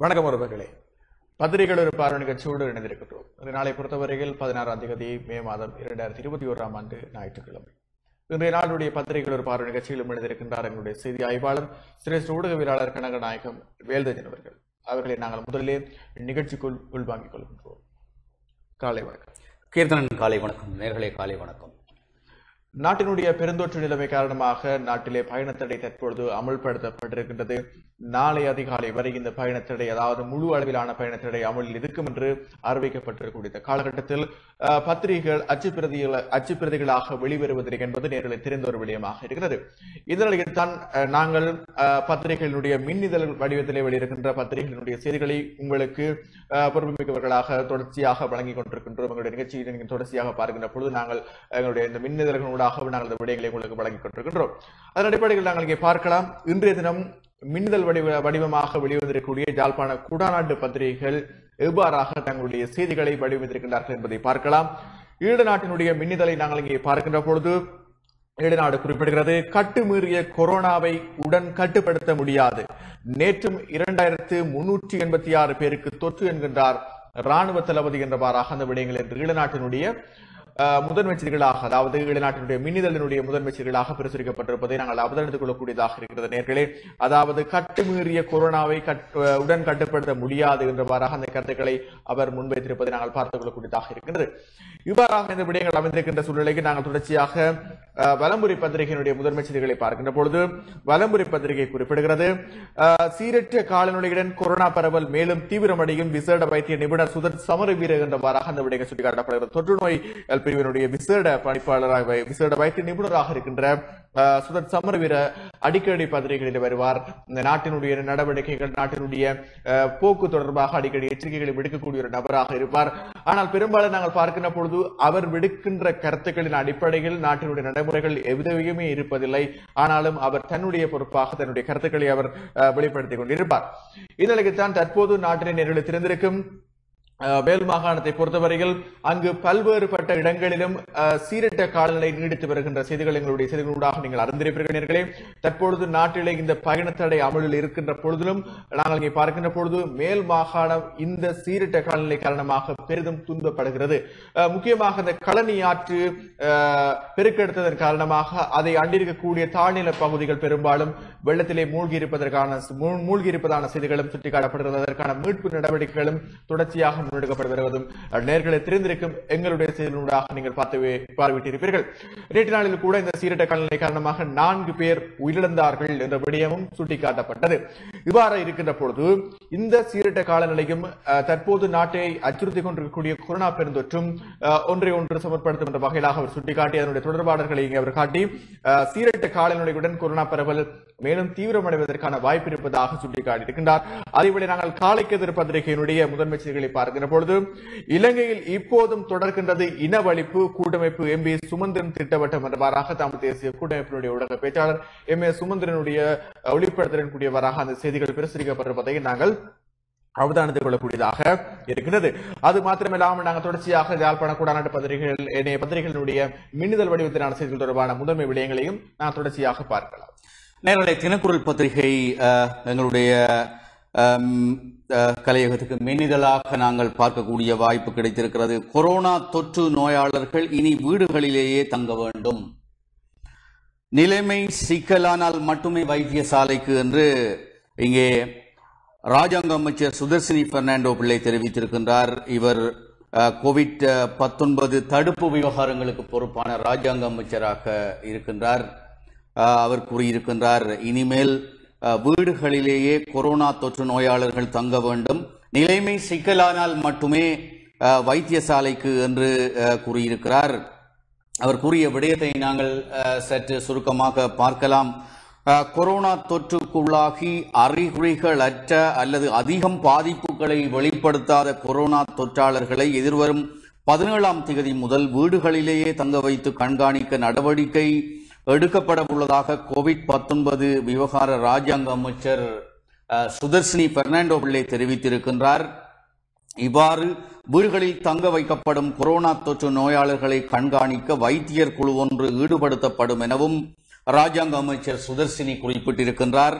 வணக்கம் உறவுகளே பத்திரிகைகள் ஒரு பார்வை நிகழ்ச்சியோடு இணைந்திருக்கின்றோம் இந்த நாளை பொறுத்தவரையில் பதினாறாம் தேதி மே மாதம் இரண்டாயிரத்தி இருபத்தி ஓராம் ஆண்டு ஞாயிற்றுக்கிழமை இன்றைய நாளுடைய பத்திரிகைகள் ஒரு பார்வை நிகழ்ச்சியிலும் இணைந்திருக்கின்றார் எங்களுடைய செய்தி ஆய்வாளர் சிரேஷ்ட ஊடகவியலாளர் கனகநாயகம் வேல்தஜன் அவர்கள் அவர்களை நாங்கள் முதலிலே நிகழ்ச்சிக்குள் உள்வாங்கிக் கொள்கின்றோம் காலை வணக்கம் கீர்த்தனன் காலை வணக்கம் நேர்களே காலை வணக்கம் நாட்டினுடைய பெருந்தொற்று நிலைமை காரணமாக நாட்டிலே பயணத்தடை தற்பொழுது அமல்படுத்தப்பட்டிருக்கின்றது நாளை அதிகாலை வரை இந்த பயணத்தடை அதாவது முழு அளவிலான பயணத்தடை அமலில் இருக்கும் என்று அறிவிக்கப்பட்டிருக்கக்கூடிய இந்த காலகட்டத்தில் அஹ், பத்திரிகைகள் அச்சுப்பிரதிகள் அச்சுப்பிரதிகளாக வெளிவருவதில்லை என்பது நேர்களை தெரிந்த ஒரு விடயமாக இருக்கிறது இந்த நிலையில் தான் அஹ், நாங்கள் அஹ், பத்திரிகைகளுடைய மின்னிதழ் வடிவத்திலே வெளியிருக்கின்ற பத்திரிகைகளுடைய செய்திகளை உங்களுக்கு அஹ், பொறுப்புமிக்கவர்களாக தொடர்ச்சியாக வழங்கிக் கொண்டிருக்கின்றோம் எங்களுடைய நிகழ்ச்சியை நீங்கள் தொடர்ச்சியாக பார்க்கின்ற பொழுது நாங்கள் எங்களுடைய இந்த மின்னிதழ்களூடாக நாங்கள் இந்த விடயங்களை உங்களுக்கு வழங்கிக் கொண்டிருக்கின்றோம் அதன் அடிப்படையில் நாங்கள் இங்கே பார்க்கலாம் இன்றைய தினம் மின்னிதழ் வடிவ வடிவமாக வெளிவந்திருக்கக்கூடிய ஜாழ்ப்பாண குடாநாட்டு பத்திரிகைகள் எவ்வாறாக தங்களுடைய செய்திகளை வடிவமைத்திருக்கின்றார்கள் என்பதை பார்க்கலாம் ஈழ நாட்டினுடைய மின்னிதழை நாங்கள் இங்கே பார்க்கின்ற பொழுது ஈழநாடு குறிப்பிடுகிறது கட்டுமீறிய கொரோனாவை உடன் கட்டுப்படுத்த முடியாது நேற்றும் இரண்டாயிரத்து முன்னூற்றி எண்பத்தி ஆறு பேருக்கு தொற்று என்கின்றார் ராணுவ தளபதி என்றவாறாக அந்த விடயங்கள் என்று ஈழநாட்டினுடைய அஹ், முதன்மை செய்திகளாக அதாவது ஈழநாட்டினுடைய மின்னிதழினுடைய முதன்மை செய்திகளாக பிரசுரிக்கப்பட்டிருப்பதை நாங்கள் அவதானித்துக் கொள்ளக்கூடியதாக இருக்கிறது நேர்களே அதாவது கட்டுமீறிய கொரோனாவை கட்- அஹ், உடன் கட்டுப்படுத்த முடியாது என்றவாறாக அந்த கருத்துக்களை அவர் முன்வைத்திருப்பதை நாங்கள் பார்த்துக் கொள்ளக்கூடியதாக இருக்கின்றது இவ்வாறாக இந்த விடயங்கள் அமைந்திருக்கின்ற சூழ்நிலைக்கு நாங்கள் தொடர்ச்சியாக அஹ், வலம்புரி பத்திரிகையினுடைய முதன்மை செய்திகளை பார்க்கின்ற பொழுது வலம்புரி பத்திரிகை குறிப்பிடுகிறது அஹ், சீரற்ற காலநிலையுடன் கொரோனா பரவல் மேலும் தீவிரமடையும் விசேட வைத்திய நிபுணர் சுதர் சமரவீர என்றவாறாக அந்த விடயங்கள் சுட்டிக்காட்டப்படுகிறது தொற்று நோய் பிரிவினுடைய விசேட பணிப்பாளராக வை- விசேட வைத்திய நிபுணராக இருக்கின்ற அஹ், சுதர் சமரவீர அடிக்கடி பத்திரிகைகளில் வருவார் இந்த நாட்டினுடைய நடவடிக்கைகள் நாட்டினுடைய அஹ், போக்கு தொடர்பாக அடிக்கடி எச்சரிக்கைகளை விடுக்கக்கூடிய ஒரு நபராக இருப்பார் ஆனால் பெரும்பாலும் நாங்கள் பார்க்கின்ற பொழுது அவர் விடுக்கின்ற கருத்துக்களின் அடிப்படையில் நாட்டினுடைய நடைமுறைகள் எவ்விதமே இருப்பதில்லை ஆனாலும் அவர் தன்னுடைய பொறுப்பாக தன்னுடைய கருத்துக்களை அவர் அஹ், வெளிப்படுத்திக் கொண்டிருப்பார் இந்நிலைக்குத்தான் தற்போது நாட்டினை நேரில் திறந்திருக்கும் அஹ், மேல் மாகாணத்தை பொறுத்தவரையில் அங்கு பல்வேறுபட்ட இடங்களிலும் அஹ், சீரற்ற காலநிலை நீடித்து வருகின்ற செய்திகள் எங்களுடைய செய்திகளூடாக நீங்கள் அறிந்திருப்பீர்கள் நேர்களே தற்பொழுது நாட்டிலே இந்த பயணத்தடை அமலில் இருக்கின்ற பொழுதிலும் நாங்கள் இங்கே பார்க்கின்ற பொழுது மேல் மாகாணம் இந்த சீரற்ற காலநிலை காரணமாக பெரிதும் துன்பப்படுகிறது அஹ், முக்கியமாக இந்த களனி ஆற்று அஹ், பெருக்கெடுத்ததன் காரணமாக அதை அண்டிருக்கக்கூடிய தாழ்நில பகுதிகள் பெரும்பாலும் வெள்ளத்திலே மூழ்கி இருப்பதற்கான மூ- மூழ்கி இருப்பதான செய்திகளும் சுட்டிக்காட்டப்படுகிறது அதற்கான மீட்பு நடவடிக்கைகளும் தொடர்ச்சியாக முன்னெடுக்கப்பட்டு வருவதும் நேர்களை தெரிந்திருக்கும் எங்களுடைய செய்திகளூடாக நீங்கள் பார்த்து பார்வையிட்டிருப்பீர்கள் நேற்று நாளில் கூட இந்த சீரற்ற காலநிலை காரணமாக நான்கு பேர் உயிரிழந்தார்கள் என்ற விடயமும் சுட்டிக்காட்டப்பட்டது இவ்வாறு இருக்கின்ற பொழுது இந்த சீரற்ற காலநிலையும் அஹ், தற்போது நாட்டை அச்சுறுத்திக் கொண்டிருக்கக்கூடிய கொரோனா பெருந்தொற்றும் அஹ், ஒன்றை ஒன்று சமர்ப்படுத்தும் என்ற வகையிலாக அவர் சுட்டிக்காட்டி அதனுடைய தொடர்பாளர்களை இங்கே அவர் காட்டி அஹ், சீரற்ற காலநிலையுடன் கொரோனா பரவல் மேலும் தீவிரமடைவதற்கான வாய்ப்பு இருப்பதாக சுட்டிக்காட்டியிருக்கின்றார் அதேவேளை நாங்கள் காலைக்கு எதிர் பத்திரிகையினுடைய முதன்மை செய்திகளை பார்க்கின்ற பொழுது இலங்கையில் இப்போதும் தொடர்கின்றது இனவழிப்பு கூட்டமைப்பு எம் பி சுமந்திரன் திட்டவட்டம் என்றவாறாக தமிழ் தேசிய கூட்டமைப்பினுடைய ஊடக பேச்சாளர் எம் ஏ சுமந்திரனுடைய அஹ், ஒளிப்படத்தின் கூடியவராக அந்த செய்திகள் பிரசுரிக்கப்பட்டிருப்பதை நாங்கள் அவதானித்துக் கொள்ளக்கூடியதாக இருக்கின்றது அது மாத்திரமில்லாமல் நாங்கள் தொடர்ச்சியாக யாழ்ப்பாண கூடாநாட்டு பத்திரிகைகள் ஏனைய பத்திரிகைகளுடைய மின்னிதழ் வடிவத்திலான செய்திகள் தொடர்பான முதன்மை விடயங்களையும் நான் தொடர்ச்சியாக பார்க்கலாம் நேரலை தினக்குரல் பத்திரிகை அஹ், எங்களுடைய அம், அஹ், கலையகத்துக்கு மின்னிதழாக நாங்கள் பார்க்கக்கூடிய வாய்ப்பு கிடைத்திருக்கிறது கொரோனா தொற்று நோயாளர்கள் இனி வீடுகளிலேயே தங்க வேண்டும் நிலைமை சிக்கலானால் மட்டுமே வைத்தியசாலைக்கு என்று இங்கே ராஜாங்க அமைச்சர் சுதர்சினி பெர்னாண்டோ பிள்ளை தெரிவித்திருக்கின்றார் இவர் அஹ், கோவிட் பத்தொன்பது தடுப்பு விவகாரங்களுக்கு பொறுப்பான ராஜாங்க அமைச்சராக இருக்கின்றார் அஹ், அவர் கூறியிருக்கின்றார் இனிமேல் அஹ், வீடுகளிலேயே கொரோனா தொற்று நோயாளர்கள் தங்க வேண்டும் நிலைமை சிக்கலானால் மட்டுமே அஹ், வைத்தியசாலைக்கு என்று அஹ், கூறியிருக்கிறார் அவர் கூறிய விடயத்தை நாங்கள் அஹ், சற்று சுருக்கமாக பார்க்கலாம் அஹ், கொரோனா தொற்றுக்குள்ளாகி அறிகுறிகள் அற்ற அல்லது அதிகம் பாதிப்புகளை வெளிப்படுத்தாத கொரோனா தொற்றாளர்களை எதிர்வரும் பதினேழாம் தேதி முதல் வீடுகளிலேயே தங்க வைத்து கண்காணிக்க நடவடிக்கை எடுக்கப்பட உள்ளதாக கோவிட் பத்தொன்பது விவகார ராஜாங்க அமைச்சர் அஹ், சுதர்சினி பெர்னாண்டோ பிள்ளை தெரிவித்திருக்கின்றார் இவ்வாறு வீடுகளில் தங்க வைக்கப்படும் கொரோனா தொற்று நோயாளர்களை கண்காணிக்க வைத்தியர் குழு ஒன்று ஈடுபடுத்தப்படும் எனவும் ராஜாங்க அமைச்சர் சுதர்சினி குறிப்பிட்டிருக்கின்றார்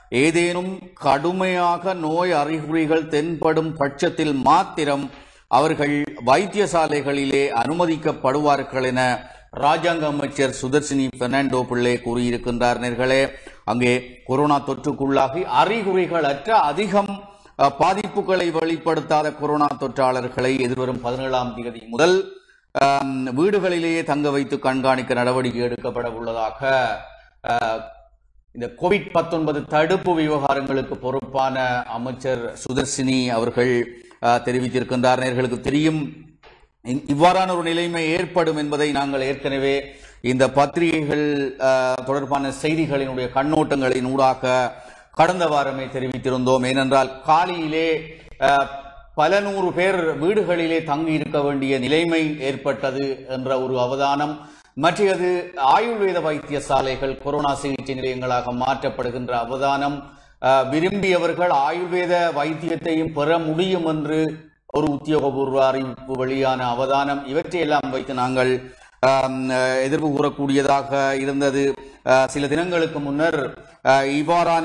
ஏதேனும் கடுமையாக நோய் அறிகுறிகள் தென்படும் பட்சத்தில் மாத்திரம் அவர்கள் வைத்தியசாலைகளிலே அனுமதிக்கப்படுவார்கள் என ராஜாங்க அமைச்சர் சுதர்சினி பெர்னாண்டோ பிள்ளை கூறியிருக்கின்றார் நேர்களே அங்கே கொரோனா தொற்றுக்குள்ளாகி அறிகுறிகள் அற்ற அதிகம் அஹ், பாதிப்புகளை வெளிப்படுத்தாத கொரோனா தொற்றாளர்களை எதிர்வரும் பதினேழாம் தேதி முதல் ஆம், வீடுகளிலேயே தங்க வைத்து கண்காணிக்க நடவடிக்கை எடுக்கப்பட உள்ளதாக அஹ், இந்த கோவிட் 19 தடுப்பு விவகாரங்களுக்கு பொறுப்பான அமைச்சர் சுதர்சினி அவர்கள் அஹ், தெரிவித்திருக்கின்றார் நேர்களுக்கு தெரியும் இ- இவ்வாறான ஒரு நிலைமை ஏற்படும் என்பதை நாங்கள் ஏற்கனவே இந்த பத்திரிகைகள் அஹ், தொடர்பான செய்திகளினுடைய கண்ணோட்டங்களின் ஊடாக கடந்த வாரமே தெரிவித்திருந்தோம் ஏனென்றால் காலியிலே அஹ், பல நூறு பேர் வீடுகளிலே தங்கி இருக்க வேண்டிய நிலைமை ஏற்பட்டது என்ற ஒரு அவதானம் மற்றது ஆயுர்வேத வைத்தியசாலைகள் கொரோனா சிகிச்சை நிலையங்களாக மாற்றப்படுகின்ற அவதானம் அஹ், விரும்பியவர்கள் ஆயுர்வேத வைத்தியத்தையும் பெற முடியும் என்று ஒரு உத்தியோகபூர்வ அறிவிப்பு வெளியான அவதானம் இவற்றையெல்லாம் வைத்து நாங்கள் ஆம், அஹ், எதிர்ப்பு கூறக்கூடியதாக இருந்தது அஹ், சில தினங்களுக்கு முன்னர் அஹ், இவ்வாறான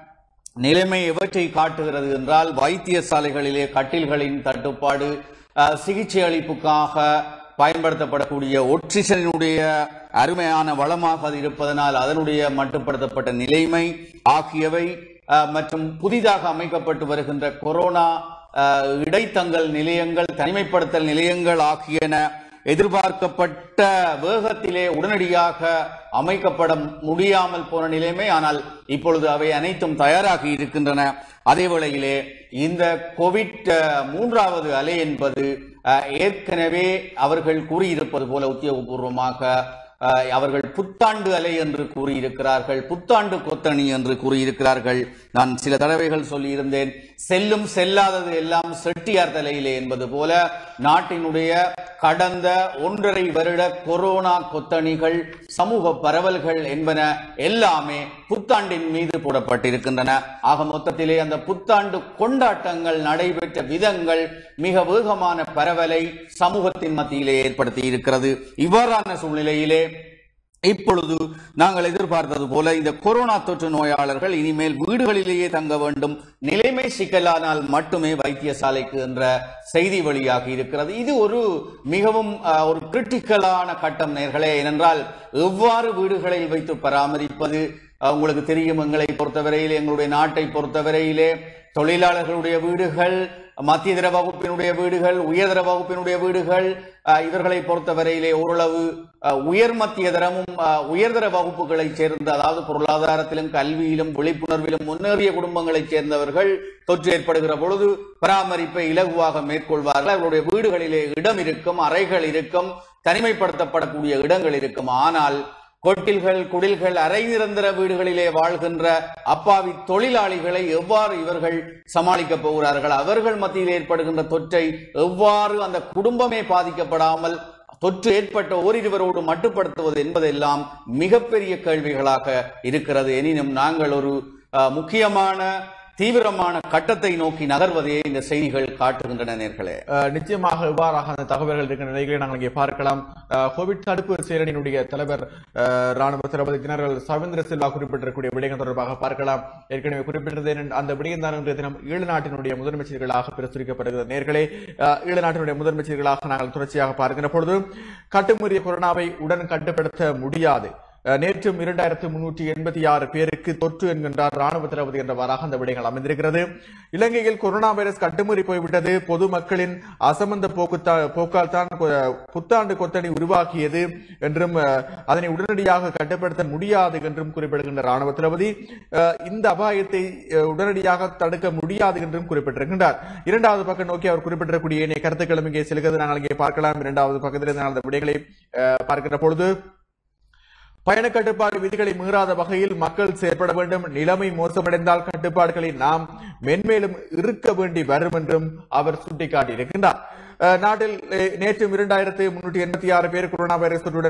நிலைமை எவற்றை காட்டுகிறது என்றால் வைத்தியசாலைகளிலே கட்டில்களின் தட்டுப்பாடு அஹ், சிகிச்சை அளிப்புக்காக பயன்படுத்தப்படக்கூடிய ஒட்சிஜனினுடைய அருமையான வளமாக அது இருப்பதனால் அதனுடைய மட்டுப்படுத்தப்பட்ட நிலைமை ஆகியவை அஹ், மற்றும் புதிதாக அமைக்கப்பட்டு வருகின்ற கொரோனா அஹ், இடைத்தங்கல் நிலையங்கள் தனிமைப்படுத்தல் நிலையங்கள் ஆகியன எதிர்பார்க்கப்பட்ட வேகத்திலே உடனடியாக அமைக்கப்பட முடியாமல் போன நிலைமை ஆனால் இப்பொழுது அவை அனைத்தும் தயாராகி இருக்கின்றன அதே வேளையிலே இந்த கோவிட் அஹ், மூன்றாவது அலை என்பது அஹ், ஏற்கனவே அவர்கள் கூறியிருப்பது போல உத்தியோகபூர்வமாக அஹ், அவர்கள் புத்தாண்டு அலை என்று கூறியிருக்கிறார்கள் புத்தாண்டு கொத்தணி என்று கூறியிருக்கிறார்கள் நான் சில தடவைகள் சொல்லியிருந்தேன் செல்லும் செல்லாதது எல்லாம் செட்டியார் தலையிலே என்பது போல நாட்டினுடைய கடந்த ஒன்றரை வருட கொரோனா கொத்தணிகள் சமூக பரவல்கள் என்பன எல்லாமே புத்தாண்டின் மீது போடப்பட்டிருக்கின்றன ஆக மொத்தத்திலே அந்த புத்தாண்டு கொண்டாட்டங்கள் நடைபெற்ற விதங்கள் மிக வேகமான பரவலை சமூகத்தின் மத்தியிலே ஏற்படுத்தி இருக்கிறது இவ்வாறான சூழ்நிலையிலே இப்பொழுது நாங்கள் எதிர்பார்த்தது போல இந்த கொரோனா தொற்று நோயாளர்கள் இனிமேல் வீடுகளிலேயே தங்க வேண்டும் நிலைமை சிக்கலானால் மட்டுமே வைத்தியசாலைக்கு என்ற செய்தி வெளியாகி இருக்கிறது இது ஒரு மிகவும் அஹ், ஒரு கிரிட்டிக்கலான கட்டம் நேர்களே ஏனென்றால் எவ்வாறு வீடுகளில் வைத்து பராமரிப்பது அஹ், உங்களுக்கு தெரியும் எங்களை பொறுத்தவரையிலே எங்களுடைய நாட்டை பொறுத்தவரையிலே தொழிலாளர்களுடைய வீடுகள் மத்தியதர வகுப்பினுடைய வீடுகள் உயர்தர வகுப்பினுடைய வீடுகள் அஹ், இவர்களை பொறுத்தவரையிலே ஓரளவு அஹ், உயர் மத்தியதரமும் அஹ், உயர்தர வகுப்புகளைச் சேர்ந்த அதாவது பொருளாதாரத்திலும் கல்வியிலும் விழிப்புணர்விலும் முன்னேறிய குடும்பங்களைச் சேர்ந்தவர்கள் தொற்று ஏற்படுகிற பொழுது பராமரிப்பை இலகுவாக மேற்கொள்வார்கள் அவர்களுடைய வீடுகளிலே இடம் இருக்கும் அறைகள் இருக்கும் தனிமைப்படுத்தப்படக்கூடிய இடங்கள் இருக்கும் ஆனால் கொட்டில்கள் குடில்கள் அரை நிரந்தர வீடுகளிலே வாழ்கின்ற அப்பாவி தொழிலாளிகளை எவ்வாறு இவர்கள் சமாளிக்கப் போகிறார்கள் அவர்கள் மத்தியில் ஏற்படுகின்ற தொற்றை எவ்வாறு அந்த குடும்பமே பாதிக்கப்படாமல் தொற்று ஏற்பட்ட ஓரிருவரோடு மட்டுப்படுத்துவது என்பதெல்லாம் மிகப்பெரிய கேள்விகளாக இருக்கிறது எனினும் நாங்கள் ஒரு அஹ், முக்கியமான தீவிரமான கட்டத்தை நோக்கி நகர்வதையே இந்த செய்திகள் காட்டுகின்றன நேர்களே அஹ் நிச்சயமாக இவ்வாறாக அந்த தகவல்கள் இருக்கின்ற நிலைகளை நாங்கள் இங்கே பார்க்கலாம் அஹ் கோவிட் தடுப்பு செயலனினுடைய தலைவர் அஹ் ராணுவ தளபதி ஜெனரல் சவேந்திர சில்வா குறிப்பிட்டிருக்கக்கூடிய விடயங்கள் தொடர்பாக பார்க்கலாம் ஏற்கனவே குறிப்பிட்டது என்ன- அந்த விடயம் தான் இன்றைய தினம் ஈழ நாட்டினுடைய முதலமைச்சர்களாக பிரசுரிக்கப்படுகிறது நேர்களே அஹ் ஈழ நாட்டினுடைய முதலமைச்சர்களாக நாங்கள் தொடர்ச்சியாக பார்க்கிற பொழுது கட்டுமீறிய கொரோனாவை உடன் கட்டுப்படுத்த முடியாது அஹ் நேற்றும் இரண்டாயிரத்து முன்னூற்றி எண்பத்தி ஆறு பேருக்கு தொற்று என்கின்றார் ராணுவ தளபதி என்றவாறாக அந்த விடயங்கள் அமைந்திருக்கிறது இலங்கையில் கொரோனா வைரஸ் கட்டுமீறி போய்விட்டது பொதுமக்களின் அசமந்த போக்கு போக்கால் தான் கொ- புத்தாண்டு கொத்தணி உருவாக்கியது என்றும் அஹ், அதனை உடனடியாக கட்டுப்படுத்த முடியாது என்றும் குறிப்பிடுகின்ற ராணுவ தளபதி அஹ், இந்த அபாயத்தை அஹ், உடனடியாக தடுக்க முடியாது என்றும் குறிப்பிட்டிருக்கின்றார் இரண்டாவது பக்கம் நோக்கி அவர் குறிப்பிட்டிருக்கக்கூடிய ஏனைய கருத்துக்களும் இங்கே செல்கிறது நாங்கள் இங்கே பார்க்கலாம் இரண்டாவது பக்கத்தில் நாங்கள் அந்த விடயங்களை அஹ், பார்க்கிற பொழுது பயண கட்டுப்பாடு விதிகளை மீறாத வகையில் மக்கள் செயற்பட வேண்டும் நிலைமை மோசமடைந்தால் கட்டுப்பாடுகளை நாம் மென்மேலும் இருக்க வேண்டி வரும் என்றும் அவர் சுட்டிக்காட்டியிருக்கின்றார் அஹ், நாட்டில் அஹ், நேற்றும் இரண்டாயிரத்து முன்னூற்றி எண்பத்தி ஆறு பேர் கொரோனா வைரஸ் தொற்றுடன் அடையாளம்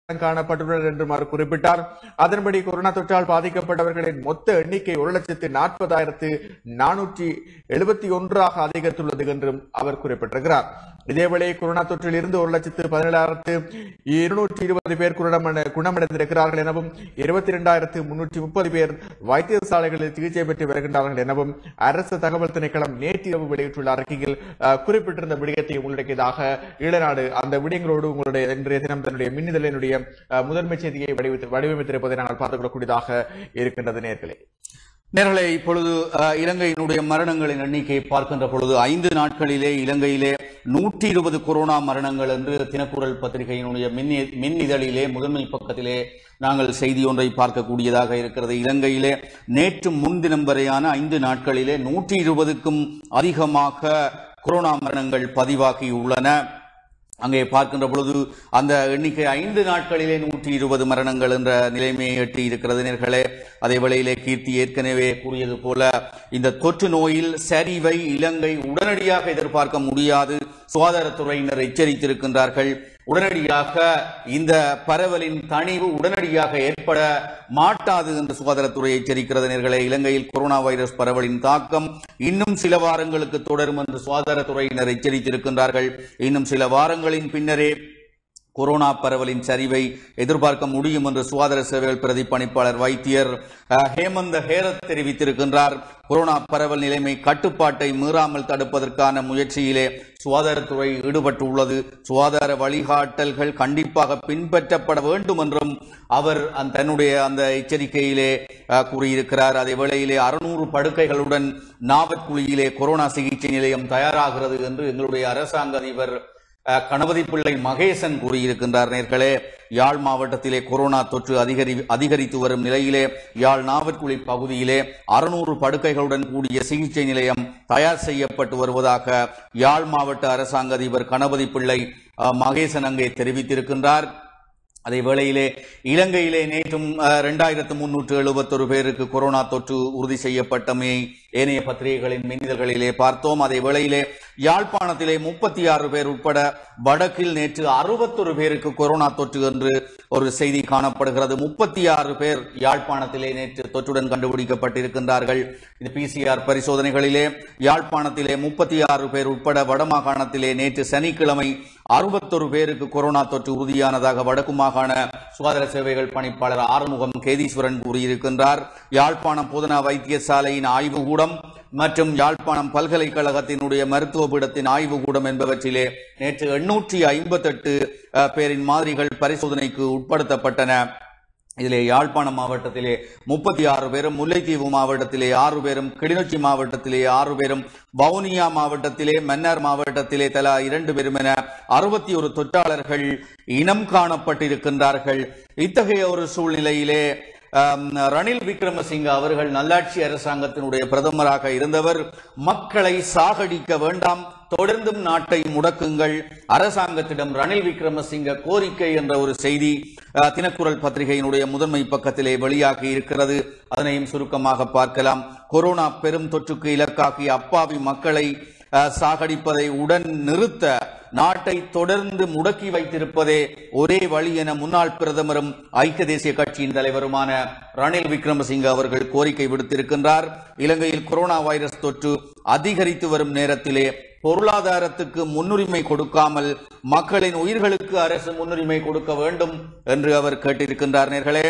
காணப்பட்டுள்ளனர் என்றும் அவர் குறிப்பிட்டார் அதன்படி கொரோனா தொற்றால் பாதிக்கப்பட்டவர்களின் மொத்த எண்ணிக்கை ஒரு லட்சத்து நாற்பதாயிரத்து நானூற்றி எழுபத்தி ஒன்றாக அதிகரித்துள்ளது என்றும் அவர் குறிப்பிட்டிருக்கிறார் இதேவேளை கொரோனா தொற்றில் இருந்து ஒரு லட்சத்து பதினேழாயிரத்து இருநூற்றி இருபது பேர் குணமட- குணமடைந்திருக்கிறார்கள் எனவும் இருபத்தி இரண்டாயிரத்து முன்னூற்றி முப்பது பேர் வைத்தியசாலைகளில் சிகிச்சை பெற்று வருகின்றார்கள் எனவும் அரசு தகவல் திணைக்களம் நேற்றிரவு வெளியிட்டுள்ள அறிக்கையில் அஹ், குறிப்பிட்டிருந்த விடயத்தை உள்ளடக்கியதாக ஈழநாடு அந்த விடயங்களோடு உங்களுடைய இன்றைய தினம் தன்னுடைய மின்னிதழினுடைய அஹ், முதன்மை செய்தியை வடிவமைத்து வடிவமைத்திருப்பதை நாங்கள் பார்த்துக் கொள்ளக்கூடியதாக இருக்கின்றது நேர்களே நேரலை இப்பொழுது அஹ், இலங்கையினுடைய மரணங்களின் எண்ணிக்கையை பார்க்கின்ற பொழுது ஐந்து நாட்களிலே இலங்கையிலே நூற்றி இருபது கொரோனா மரணங்கள் என்று தினக்குரல் பத்திரிகையினுடைய மின் மின் இதழிலே முதன்மை பக்கத்திலே நாங்கள் செய்தி ஒன்றை பார்க்கக்கூடியதாக இருக்கிறது இலங்கையிலே நேற்று முன்தினம் வரையான ஐந்து நாட்களிலே நூற்றி இருபதுக்கும் அதிகமாக கொரோனா மரணங்கள் பதிவாகியுள்ளன அங்கே பார்க்கின்ற பொழுது அந்த எண்ணிக்கை ஐந்து நாட்களிலே நூற்றி இருபது மரணங்கள் என்ற நிலைமையை எட்டி இருக்கிறது நேர்களே அதே வேளையிலே கீர்த்தி ஏற்கனவே கூறியது போல இந்த தொற்று நோயில் சரிவை இலங்கை உடனடியாக எதிர்பார்க்க முடியாது சுகாதாரத்துறையினர் எச்சரித்திருக்கின்றார்கள் உடனடியாக இந்த பரவலின் தணிவு உடனடியாக ஏற்பட மாட்டாது என்று சுகாதாரத்துறை எச்சரிக்கிறது நேர்களே இலங்கையில் கொரோனா வைரஸ் பரவலின் தாக்கம் இன்னும் சில வாரங்களுக்கு தொடரும் என்று சுகாதாரத்துறையினர் எச்சரித்திருக்கின்றார்கள் இன்னும் சில வாரங்களின் பின்னரே கொரோனா பரவலின் சரிவை எதிர்பார்க்க முடியும் என்று சுகாதார சேவைகள் பிரதி பணிப்பாளர் வைத்தியர் அஹ், ஹேமந்த ஹேரத் தெரிவித்திருக்கின்றார் கொரோனா பரவல் நிலைமை கட்டுப்பாட்டை மீறாமல் தடுப்பதற்கான முயற்சியிலே சுகாதாரத்துறை ஈடுபட்டுள்ளது சுகாதார வழிகாட்டல்கள் கண்டிப்பாக பின்பற்றப்பட வேண்டும் என்றும் அவர் அந்த- தன்னுடைய அந்த எச்சரிக்கையிலே அஹ், கூறியிருக்கிறார் அதே வேளையிலே அறுநூறு படுக்கைகளுடன் நாவற்குழியிலே கொரோனா சிகிச்சை நிலையம் தயாராகிறது என்று எங்களுடைய அரசாங்க அதிபர் அஹ், கணபதி பிள்ளை மகேசன் கூறியிருக்கின்றார் நேர்களே யாழ் மாவட்டத்திலே கொரோனா தொற்று அதிகரி அதிகரித்து வரும் நிலையிலே யாழ் நாவற்குழி பகுதியிலே அறுநூறு படுக்கைகளுடன் கூடிய சிகிச்சை நிலையம் தயார் செய்யப்பட்டு வருவதாக யாழ் மாவட்ட அரசாங்க அதிபர் கணபதி பிள்ளை அஹ், மகேசன் அங்கே தெரிவித்திருக்கின்றார் அதே வேளையிலே இலங்கையிலே நேற்றும் இரண்டாயிரத்து முன்னூற்று எழுபத்தொரு பேருக்கு கொரோனா தொற்று உறுதி செய்யப்பட்டமை ஏனைய பத்திரிகைகளின் மின்னிதழ்களிலே பார்த்தோம் அதே வேளையிலே யாழ்ப்பாணத்திலே முப்பத்தி ஆறு பேர் உட்பட வடக்கில் நேற்று அறுபத்தொரு பேருக்கு கொரோனா தொற்று என்று ஒரு செய்தி காணப்படுகிறது முப்பத்தி ஆறு பேர் யாழ்ப்பாணத்திலே நேற்று தொற்றுடன் கண்டுபிடிக்கப்பட்டிருக்கின்றார்கள் இது பிசிஆர் பரிசோதனைகளிலே யாழ்ப்பாணத்திலே முப்பத்தி ஆறு பேர் உட்பட வடமாகாணத்திலே நேற்று சனிக்கிழமை அறுபத்தொரு பேருக்கு கொரோனா தொற்று உறுதியானதாக வடக்கு மாகாண சுகாதார சேவைகள் பணிப்பாளர் ஆறுமுகம் கேதீஸ்வரன் கூறியிருக்கின்றார் யாழ்ப்பாணம் போதனா வைத்தியசாலையின் ஆய்வுகூடம் மற்றும் யாழ்ப்பாணம் பல்கலைக்கழகத்தினுடைய மருத்துவ பீடத்தின் ஆய்வுகூடம் என்பவற்றிலே நேற்று எண்ணூற்றி ஐம்பத்தெட்டு பேரின் மாதிரிகள் பரிசோதனைக்கு உட்படுத்தப்பட்டன இதிலே யாழ்ப்பாணம் மாவட்டத்திலே முப்பத்தி ஆறு பேரும் முல்லைத்தீவு மாவட்டத்திலே ஆறு பேரும் கிளிநொச்சி மாவட்டத்திலே ஆறு பேரும் வவுனியா மாவட்டத்திலே மன்னார் மாவட்டத்திலே தலா இரண்டு பேரும் என அறுபத்தி ஒரு தொற்றாளர்கள் இனம் காணப்பட்டிருக்கின்றார்கள் இத்தகைய ஒரு சூழ்நிலையிலே ஆம், ரணில் விக்ரமசிங்க அவர்கள் நல்லாட்சி அரசாங்கத்தினுடைய பிரதமராக இருந்தவர் மக்களை சாகடிக்க வேண்டாம் தொடர்ந்தும் நாட்டை முடக்குங்கள் அரசாங்கத்திடம் ரணில் விக்ரமசிங்க கோரிக்கை என்ற ஒரு செய்தி அஹ், தினக்குரல் பத்திரிகையினுடைய முதன்மை பக்கத்திலே வெளியாகி இருக்கிறது அதனையும் சுருக்கமாக பார்க்கலாம் கொரோனா பெரும் தொற்றுக்கு இலக்காகிய அப்பாவி மக்களை அஹ், சாகடிப்பதை உடன் நிறுத்த நாட்டை தொடர்ந்து முடக்கி வைத்திருப்பதே ஒரே வழி என முன்னாள் பிரதமரும் ஐக்கிய தேசிய கட்சியின் தலைவருமான ரணில் விக்ரமசிங்க அவர்கள் கோரிக்கை விடுத்திருக்கின்றார் இலங்கையில் கொரோனா வைரஸ் தொற்று அதிகரித்து வரும் நேரத்திலே பொருளாதாரத்துக்கு முன்னுரிமை கொடுக்காமல் மக்களின் உயிர்களுக்கு அரசு முன்னுரிமை கொடுக்க வேண்டும் என்று அவர் கேட்டிருக்கின்றார் நேர்களே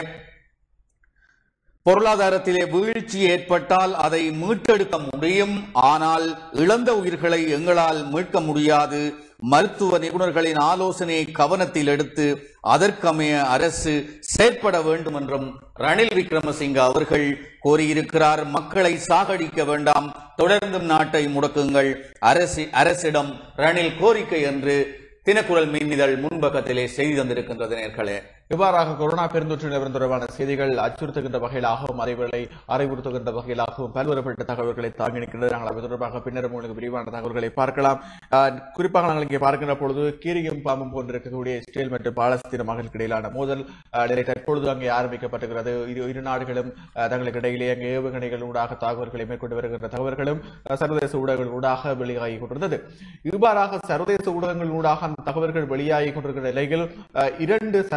பொருளாதாரத்திலே வீழ்ச்சி ஏற்பட்டால் அதை மீட்டெடுக்க முடியும் ஆனால் இழந்த உயிர்களை எங்களால் மீட்க முடியாது மருத்துவ நிபுணர்களின் ஆலோசனையை கவனத்தில் எடுத்து அதற்கமைய அரசு செயற்பட வேண்டும் என்றும் ரணில் விக்ரமசிங்க அவர்கள் கோரியிருக்கிறார் மக்களை சாகடிக்க வேண்டாம் தொடர்ந்தும் நாட்டை முடக்குங்கள் அரசு அரசிடம் ரணில் கோரிக்கை என்று தினக்குரல் மின்னிதழ் முன்பக்கத்திலே செய்தி தந்திருக்கின்றது நேர்களே இவ்வாறாக கொரோனா பெருந்தொற்று நிலவரம் தொடர்பான செய்திகள் அச்சுறுத்துகின்ற வகையிலாகவும் அதேவேளை அறிவுறுத்துகின்ற வகையிலாகவும் பல்வேறுபட்ட தகவல்களை தாங்கி நிற்கின்றது நாங்கள் அது தொடர்பாக பின்னர் உங்களுக்கு விரிவான தகவல்களை பார்க்கலாம் ஆஹ், குறிப்பாக நாங்கள் இங்கே பார்க்கின்ற பொழுது கீரியும் பாம்பும் போன்றிருக்கக்கூடிய இஸ்ரேல் மற்றும் பாலஸ்தீன மக்களுக்கு இடையிலான மோதல் ஆஹ், நிலை தற்பொழுது அங்கே ஆரம்பிக்கப்பட்டிருக்கிறது இரு இரு நாடுகளும் ஆஹ், தங்களுக்கு இடையிலே அங்கே ஏவுகணைகள் ஊடாக தாக்குதல்களை மேற்கொண்டு வருகின்ற தகவல்களும் ஆஹ், சர்வதேச ஊடகங்கள் ஊடாக வெளியாகி கொண்டிருந்தது இவ்வாறாக சர்வதேச ஊடகங்கள் ஊடாக அந்த தகவல்கள் வெளியாகி கொண்டிருக்கிற நிலையில் அஹ், இரண்டு சர்வதேச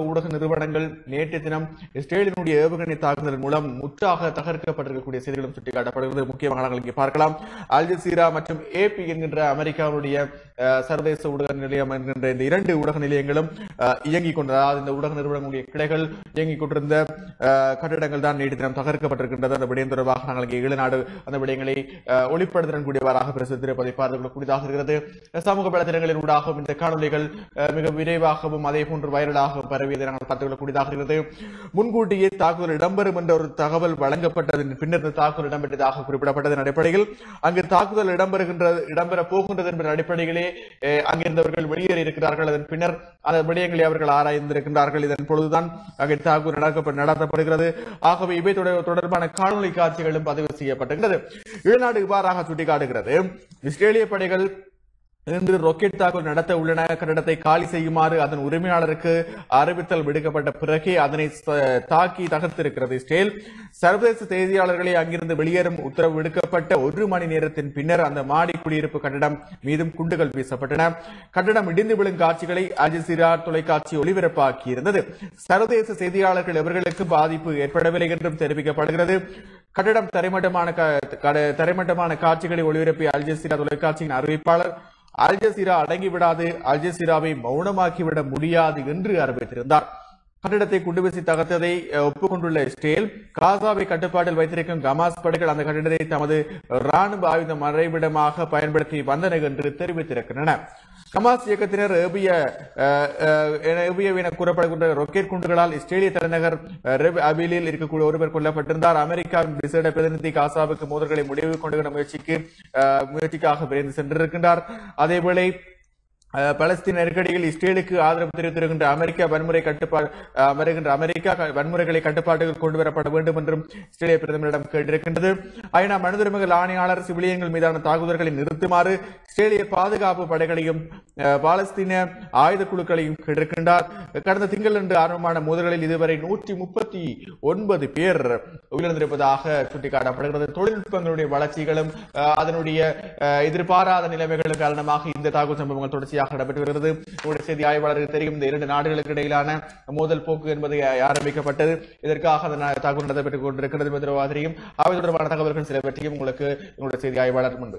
ஊடக நிறுவனங்கள் நேற்று தினம் இஸ்ரேலினுடைய ஏவுகணை தாக்குதல் மூலம் முற்றாக தகர்க்கப்பட்டிருக்கக்கூடிய செய்திகளும் சுட்டிக்காட்டப்படுகிறது முக்கியமாக நாங்கள் இங்கே பார்க்கலாம் அல் ஜசீரா மற்றும் ஏபி என்கின்ற அமெரிக்காவுடைய அஹ், சர்வதேச ஊடக நிலையம் என்கின்ற இந்த இரண்டு ஊடக நிலையங்களும் அஹ், இயங்கிக் கொண்ட அதாவது இந்த ஊடக நிறுவனங்களுடைய கிளைகள் இயங்கிக் கொண்டிருந்த அஹ், கட்டிடங்கள் தான் நேற்று தினம் தகர்க்கப்பட்டிருக்கின்றது அந்த விடயம் தொடர்பாக நாங்கள் இங்கே ஈழநாடு அந்த விடயங்களை அஹ், ஒளிப்படுத்திறன் கூடியவராக பிரசுத்திருப்பதை பார்த்துக் கொள்ளக்கூடியதாக இருக்கிறது சமூக வலைதளங்களின் ஊடாகவும் இந்த காணொலிகள் அஹ், மிக விரைவாகவும் அதே போன்று வைரலாகவும் பரவியதை நாங்கள் பார்த்துக் கொள்ளக்கூடியதாக இருக்கிறது முன்கூட்டியே தாக்குதல் இடம்பெறும் என்ற ஒரு தகவல் வழங்கப்பட்டதன் பின்னர் இந்த தாக்குதல் இடம்பெற்றதாக குறிப்பிடப்பட்டதன் அடிப்படையில் அங்கு தாக்குதல் இடம்பெறுகின்ற இடம்பெற போகின்றது என்ற அடிப்படையிலே அஹ், அங்கிருந்தவர்கள் வெளியேறி இருக்கிறார்கள் அதன் பின்னர் அந்த விடயங்களை அவர்கள் ஆராய்ந்திருக்கின்றார்கள் இதன் பொழுதுதான் அங்கே தாக்குதல் நடக்கப்ப- நடத்தப்படுகிறது ஆகவே இவை தொடர்- தொடர்பான காணொலி காட்சிகளும் பதிவு செய்யப்பட்டிருக்கிறது ஈழநாடு இவ்வாறாக சுட்டிக்காட்டுகிறது இஸ்ரேலிய படைகள் இன்று ராக்கெட் தாக்குதல் நடத்த உள்ளன கட்டடத்தை காலி செய்யுமாறு அதன் உரிமையாளருக்கு அறிவித்தல் விடுக்கப்பட்ட பிறகே அதனை ச- தாக்கி தகர்த்திருக்கிறது இஸ்ரேல் சர்வதேச செய்தியாளர்களை அங்கிருந்து வெளியேறும் உத்தரவு விடுக்கப்பட்ட ஒரு மணி நேரத்தின் பின்னர் அந்த மாடி குடியிருப்பு கட்டடம் மீதும் குண்டுகள் வீசப்பட்டன கட்டடம் இடிந்து விழும் காட்சிகளை அல் ஜசீரா தொலைக்காட்சி ஒளிபரப்பாக்கி இருந்தது சர்வதேச செய்தியாளர்கள் எவர்களுக்கு பாதிப்பு ஏற்படவில்லை என்றும் தெரிவிக்கப்படுகிறது கட்டடம் தரைமட்டமான க- கட- தரைமட்டமான காட்சிகளை ஒளிபரப்பிய அல் ஜசீரா தொலைக்காட்சியின் அறிவிப்பாளர் அல் ஜசீரா அடங்கிவிடாது அல் ஜசீராவை மௌனமாக்கிவிட முடியாது என்று அறிவித்திருந்தார் கட்டிடத்தை குண்டுவீசி தகர்த்ததை அஹ், ஒப்புக்கொண்டுள்ள இஸ்ரேல் காசாவை கட்டுப்பாட்டில் வைத்திருக்கும் கமாஸ் படைகள் அந்த கட்டிடத்தை தமது ராணுவ ஆயுத மறைவிடமாக பயன்படுத்தி வந்தனர் என்று தெரிவித்திருக்கின்றன கமாஸ் இயக்கத்தினர் ஏபிய அஹ், அஹ், என ஏபிய என கூறப்படுகின்ற ராக்கெட் குண்டுகளால் இஸ்ரேலிய தலைநகர் அஹ், ரெவ் அபிலில் இருக்கக்கூடிய ஒருவர் கொல்லப்பட்டிருந்தார் அமெரிக்காவின் விசேட பிரதிநிதி காசாவுக்கு மோதல்களை முடிவு கொண்டுகிற முயற்சிக்கு அஹ், முயற்சிக்காக விரைந்து சென்றிருக்கின்றார் அதேவேளை அஹ், பலஸ்தீன நெருக்கடியில் இஸ்ரேலுக்கு ஆதரவு தெரிவித்திருக்கின்ற அமெரிக்கா வன்முறை கட்டுப்பாடு அஹ், வருகின்ற அமெரிக்கா க- வன்முறைகளை கட்டுப்பாட்டுக்கு கொண்டு வரப்பட வேண்டும் என்றும் இஸ்ரேலிய பிரதமரிடம் கேட்டிருக்கின்றது ஐநா மனித உரிமைகள் ஆணையாளர் சிவிலியன்கள் மீதான தாக்குதல்களை நிறுத்துமாறு இஸ்ரேலிய பாதுகாப்பு படைகளையும் அஹ், பாலஸ்தீன ஆயுத குழுக்களையும் கேட்டிருக்கின்றார் கடந்த திங்களன்று ஆரம்பமான மோதல்களில் இதுவரை நூற்றி முப்பத்தி ஒன்பது பேர் உயிரிழந்திருப்பதாக சுட்டிக்காட்டப்படுகிறது தொழில்நுட்பங்களுடைய வளர்ச்சிகளும் அஹ், அதனுடைய அஹ், எதிர்பாராத நிலைமைகளும் காரணமாக இந்த தாக்குதல் சம்பவங்கள் தொடர்ச்சியாக நடைபெற்று வருகிறது உங்களுடைய செய்தி ஆய்வாளருக்கு தெரியும் இந்த இரண்டு நாடுகளுக்கு இடையிலான மோதல் போக்கு என்பது ஆரம்பிக்கப்பட்டது இதற்காக அந்த நா- தாக்குதல் நடைபெற்றுக் கொண்டிருக்கிறது என்பது தொடர்பாக தெரியும் அவை தொடர்பான தகவல்கள் சிலவற்றையும் உங்களுக்கு உங்களுடைய செய்தி ஆய்வாளர் முன்பு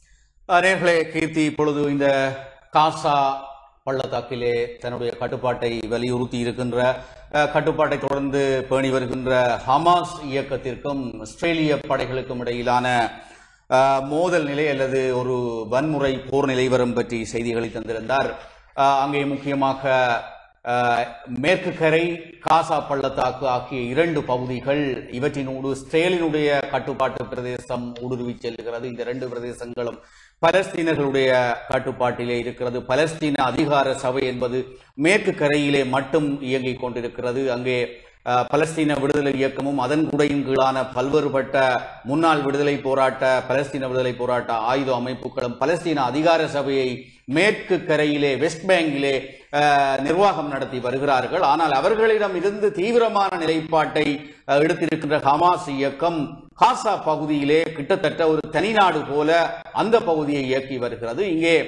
நேர்களே கீர்த்தி இப்பொழுது இந்த காசா பள்ளத்தாக்கிலே தன்னுடைய கட்டுப்பாட்டை வலியுறுத்தி இருக்கின்ற அஹ், கட்டுப்பாட்டை தொடர்ந்து பேணி வருகின்ற ஹமாஸ் இயக்கத்திற்கும் இஸ்ரேலிய படைகளுக்கும் இடையிலான அஹ், மோதல் நிலை அல்லது ஒரு வன்முறை போர் நிலைவரம் பற்றி செய்திகளை தந்திருந்தார் அஹ், அங்கே முக்கியமாக அஹ், மேற்கு கரை காசா பள்ளத்தாக்கு ஆகிய இரண்டு பகுதிகள் இவற்றினோடு இஸ்ரேலினுடைய கட்டுப்பாட்டு பிரதேசம் ஊடுருவி செல்கிறது இந்த இரண்டு பிரதேசங்களும் பலஸ்தீனர்களுடைய கட்டுப்பாட்டிலே இருக்கிறது பலஸ்தீன அதிகார சபை என்பது மேற்கு கரையிலே மட்டும் இயங்கிக் கொண்டிருக்கிறது அங்கே அஹ், பலஸ்தீன விடுதலை இயக்கமும் அதன் கூடையும் கீழான பல்வேறுபட்ட முன்னாள் விடுதலை போராட்ட பலஸ்தீன விடுதலை போராட்ட ஆயுத அமைப்புகளும் பலஸ்தீன அதிகார சபையை மேற்கு கரையிலே வெஸ்ட் பேங்கிலே அஹ், நிர்வாகம் நடத்தி வருகிறார்கள் ஆனால் அவர்களிடம் இருந்து தீவிரமான நிலைப்பாட்டை அஹ், எடுத்திருக்கின்ற ஹமாஸ் இயக்கம் காசா பகுதியிலே கிட்டத்தட்ட ஒரு தனிநாடு போல அந்த பகுதியை இயக்கி வருகிறது இங்கே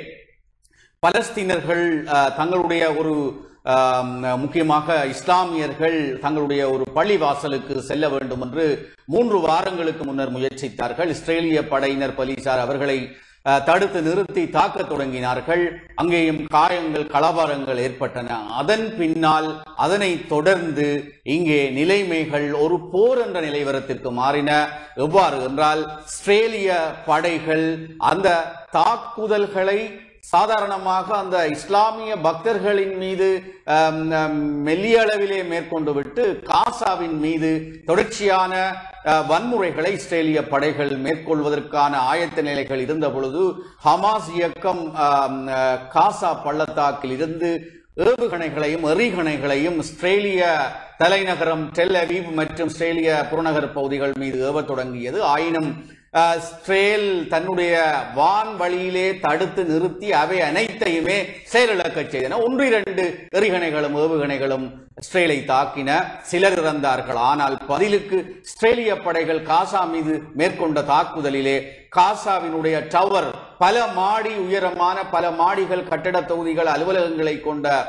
பலஸ்தீனர்கள் அஹ், தங்களுடைய ஒரு ஆம், முக்கியமாக இஸ்லாமியர்கள் தங்களுடைய ஒரு பள்ளி வாசலுக்கு செல்ல வேண்டும் என்று மூன்று வாரங்களுக்கு முன்னர் முயற்சித்தார்கள் இஸ்ரேலிய படையினர் போலீசார் அவர்களை அஹ், தடுத்து நிறுத்தி தாக்கத் தொடங்கினார்கள் அங்கேயும் காயங்கள் கலவரங்கள் ஏற்பட்டன அதன் பின்னால் அதனை தொடர்ந்து இங்கே நிலைமைகள் ஒரு போர் என்ற நிலைவரத்திற்கு மாறின எவ்வாறு என்றால் இஸ்ரேலிய படைகள் அந்த தாக்குதல்களை சாதாரணமாக அந்த இஸ்லாமிய பக்தர்களின் மீது ஆம், ஆம், மெல்லிய அளவிலே மேற்கொண்டு விட்டு காசாவின் மீது தொடர்ச்சியான அஹ், வன்முறைகளை இஸ்ரேலிய படைகள் மேற்கொள்வதற்கான ஆயத்த நிலைகள் இருந்த பொழுது ஹமாஸ் இயக்கம் ஆம், அஹ், காசா பள்ளத்தாக்கில் இருந்து ஏவுகணைகளையும் எறிகணைகளையும் இஸ்ரேலிய தலைநகரம் டெல் அவீவ் மற்றும் இஸ்ரேலிய புறநகர் பகுதிகள் மீது ஏவத் தொடங்கியது ஆயினும் அஹ், இஸ்ரேல் தன்னுடைய வான் வழியிலே தடுத்து நிறுத்தி அவை அனைத்தையுமே செயலிழக்கச் செய்தன ஒன்று இரண்டு எறிகணைகளும் ஏவுகணைகளும் இஸ்ரேலை தாக்கின சிலர் இறந்தார்கள் ஆனால் பதிலுக்கு இஸ்ரேலிய படைகள் காசா மீது மேற்கொண்ட தாக்குதலிலே காசாவினுடைய டவர் பல மாடி உயரமான பல மாடிகள் கட்டட தொகுதிகள் அலுவலகங்களை கொண்ட